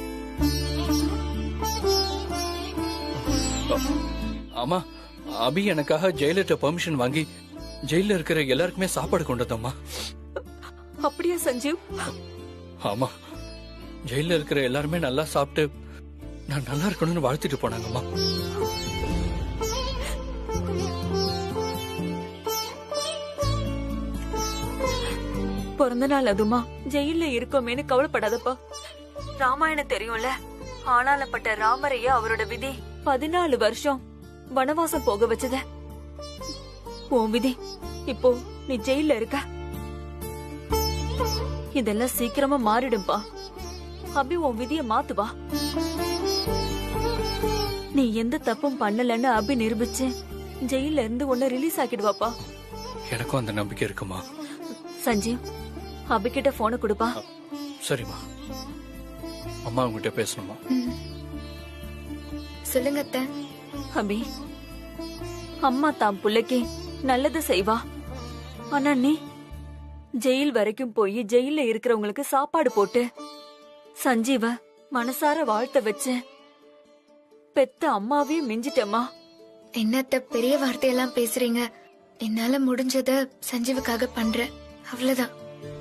ஆமா அபி எனக்காக ஜெயிலர்ட்ட பெர்மிஷன் வாங்கி ஜெயில இருக்கிற எல்லாருக்குமே சாப்பாடு கொண்டு வந்தம்மா அப்படியா சஞ்சீவ் ஆமா ஜெயில இருக்கிற எல்லாருமே நல்லா சாப்பிட்டு நான் நல்லா இருக்கணும்னு வாழ்த்திட்டு போனாங்கம்மா பிறந்த நாள் அதுமா ஜெயில இருக்கோமேனு கவலைப்படாதப்பா ராமாயணம் தெரியும்ல ஆளாலப்பட்ட ராமரைய அவரோட விதி பதினாலு வருஷம் வனவாசம் போக வச்சத உன் விதி இப்போ நீ ஜெயில இருக்க இதெல்லாம் சீக்கிரமா மாறிடும்பா அபி உன் விதிய மாத்துவா நீ எந்த தப்பும் பண்ணலன்னு அபி நிரூபிச்சு ஜெயில இருந்து உன்னை ரிலீஸ் ஆக்கிடுவாப்பா எனக்கும் அந்த நம்பிக்கை இருக்குமா சஞ்சீவ் அபிகிட்ட போனை கொடுப்பா சரிம்மா அம்மா உங்ககிட்ட பேசணுமா சொல்லுங்க அத்தை அபி அம்மா தான் புள்ளைக்கு நல்லது செய்வா ஆனா நீ ஜெயில் வரைக்கும் போய் ஜெயில இருக்கிறவங்களுக்கு சாப்பாடு போட்டு சஞ்சீவ மனசார வாழ்த்த வச்சு பெத்த அம்மாவையும் மிஞ்சிட்டம்மா என்னத்த பெரிய வார்த்தையெல்லாம் பேசுறீங்க என்னால முடிஞ்சத சஞ்சீவுக்காக பண்றேன் அவ்வளவுதான்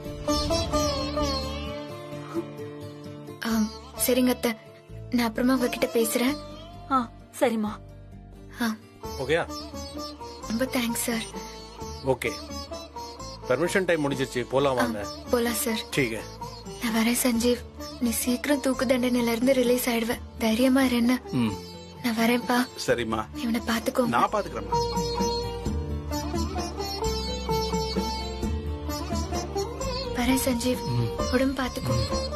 ஆம், சரிங்க அத்தை நான் அப்புறமா உங்ககிட்ட பேசுறேன் ஆ சரிம்மா ஆ हो गया ரொம்ப thanks sir okay permission time முடிஞ்சிருச்சு போலாம் வாங்க போலாம் சார் ठीक है நான் வரேன் சஞ்சீவ் நீ சீக்கிரம் தூக்கு தண்டனையில இருந்து ரிலீஸ் ஆயிடுவ தைரியமா இரு என்ன ம் நான் வரேன்ப்பா சரிம்மா இவனை பாத்துக்கோ நான் பாத்துக்கிறேம்மா வரேன் சஞ்சீவ் உடம்பு பாத்துக்கோ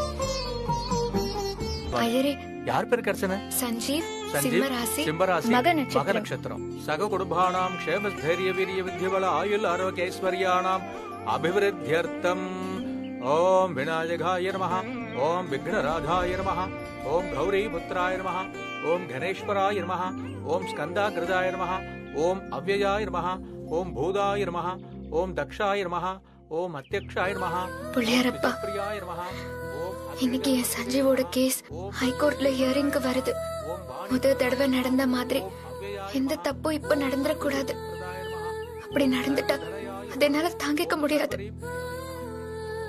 ஐயரே யார் பேர் கர்ச்சனை சஞ்சீவ் சிம்ம சஞ்சீவ் ராசி சிம்மராசி மக மக நட்சத்திரம் நட்சத்திரம் சக குடும்பானாம் க்ஷேம தைரிய வீரிய வித்யபல ஆயுள் ஆரோக்கிய ஐஸ்வர்யானாம் அபிவிருத்தியர்த்தம் ஓம் விநாயகாய நமः ஓம் விக்னராதாய நமः ஓம் கௌரி புத்திராய நமः ஓம் கணேஸ்வராய நமः ஓம் ஸ்கந்தாகிருதாய நமः ஓம் அவ்யயாய நமः ஓம் பூதாய நமः ஓம் தக்ஷாய நமः ஓம் அத்தியக்ஷாய நமः பிள்ளையாரப்பா பிரியாய நமः இன்னைக்கு என் சஞ்சீவோட கேஸ் ஹைகோர்ட்ல ஹியரிங்க்கு வருது முத தடவை நடந்த மாதிரி எந்த தப்பும் இப்ப நடந்துடக்கூடாது அப்படி நடந்துட்டா அது என்னால தாங்கிக்க முடியாது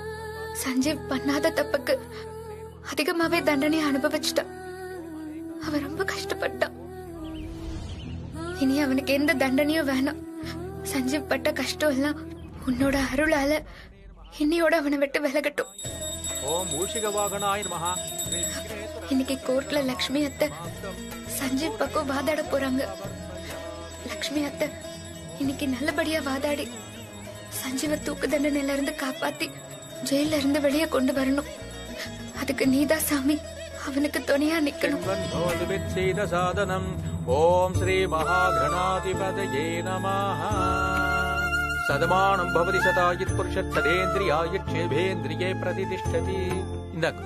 சஞ்சீவ் பண்ணாத தப்புக்கு அதிகமாவே தண்டனை அனுபவிச்சிட்டான் அவன் ரொம்ப கஷ்டப்பட்டான் இனி அவனுக்கு எந்த தண்டனையும் வேணாம் சஞ்சீவ் பட்ட கஷ்டம் எல்லாம் உன்னோட அருளால இன்னையோட அவனை விட்டு விலகட்டும் ஓம் மூஷிக வாகனாய நமஹ இன்னைக்கு கோர்ட்ல லக்ஷ்மி அத்தை சஞ்சீவ் பக்கம் வாதாட போறாங்க லக்ஷ்மி அத்தை இன்னைக்கு நல்லபடியா வாதாடி சஞ்சீவ தூக்கு தண்டனையில இருந்து காப்பாத்தி ஜெயில இருந்து வெளியே கொண்டு வரணும் அதுக்கு நீதான் சாமி அவனுக்கு துணையா நிக்கணும் வித்சேத சாதனம் ஓம் ஸ்ரீ மகாகணாதிபதயே நமஹ சதமானம் பவதி சதாயித் புருஷத் சதேந்திரியாய க்ஷேபேந்திரியே பிரதிதிஷ்டதி இந்தாங்க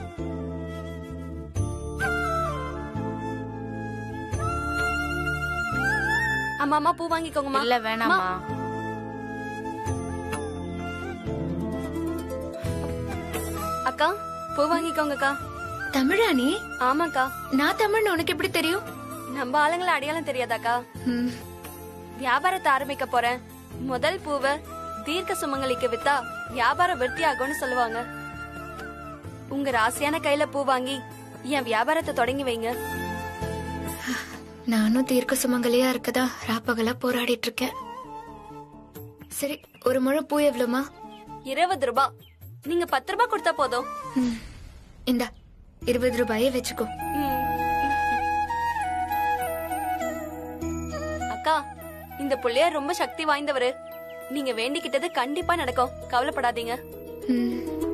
அம்மா அம்மா பூ வாங்கிக்கோங்கம்மா இல்ல வேணாம்மா அக்கா பூ வாங்கிக்கோங்கக்கா தமிழா நீ ஆமாக்கா நான் தமிழ்னு உனக்கு எப்படி தெரியும் நம்ம ஆளுங்களை அடையாளம் தெரியாதாக்கா ம், வியாபாரத்தை ஆரம்பிக்க போறேன் முதல் பூவை தீர்க்க சுமங்கலிக்கு வித்தா வியாபாரம் விருத்தி ஆகும்னு சொல்லுவாங்க உங்க ராசியான கையில பூ வாங்கி என் வியாபாரத்தை தொடங்கி வைங்க நானும் தீர்க்க சுமங்கலியா இருக்கதா ராப்பகலா போராடிட்டு இருக்கேன் சரி ஒரு முழம் பூ எவ்வளவுமா இருபது ரூபாய் நீங்க பத்து ரூபாய் கொடுத்தா போதும் ம், இந்தா இருபது ரூபாயே வச்சுக்கோ ம். அக்கா இந்த புள்ளையார் ரொம்ப சக்தி வாய்ந்தவரு நீங்க வேண்டிக்கிட்டது கண்டிப்பா நடக்கும் கவலைப்படாதீங்க ம்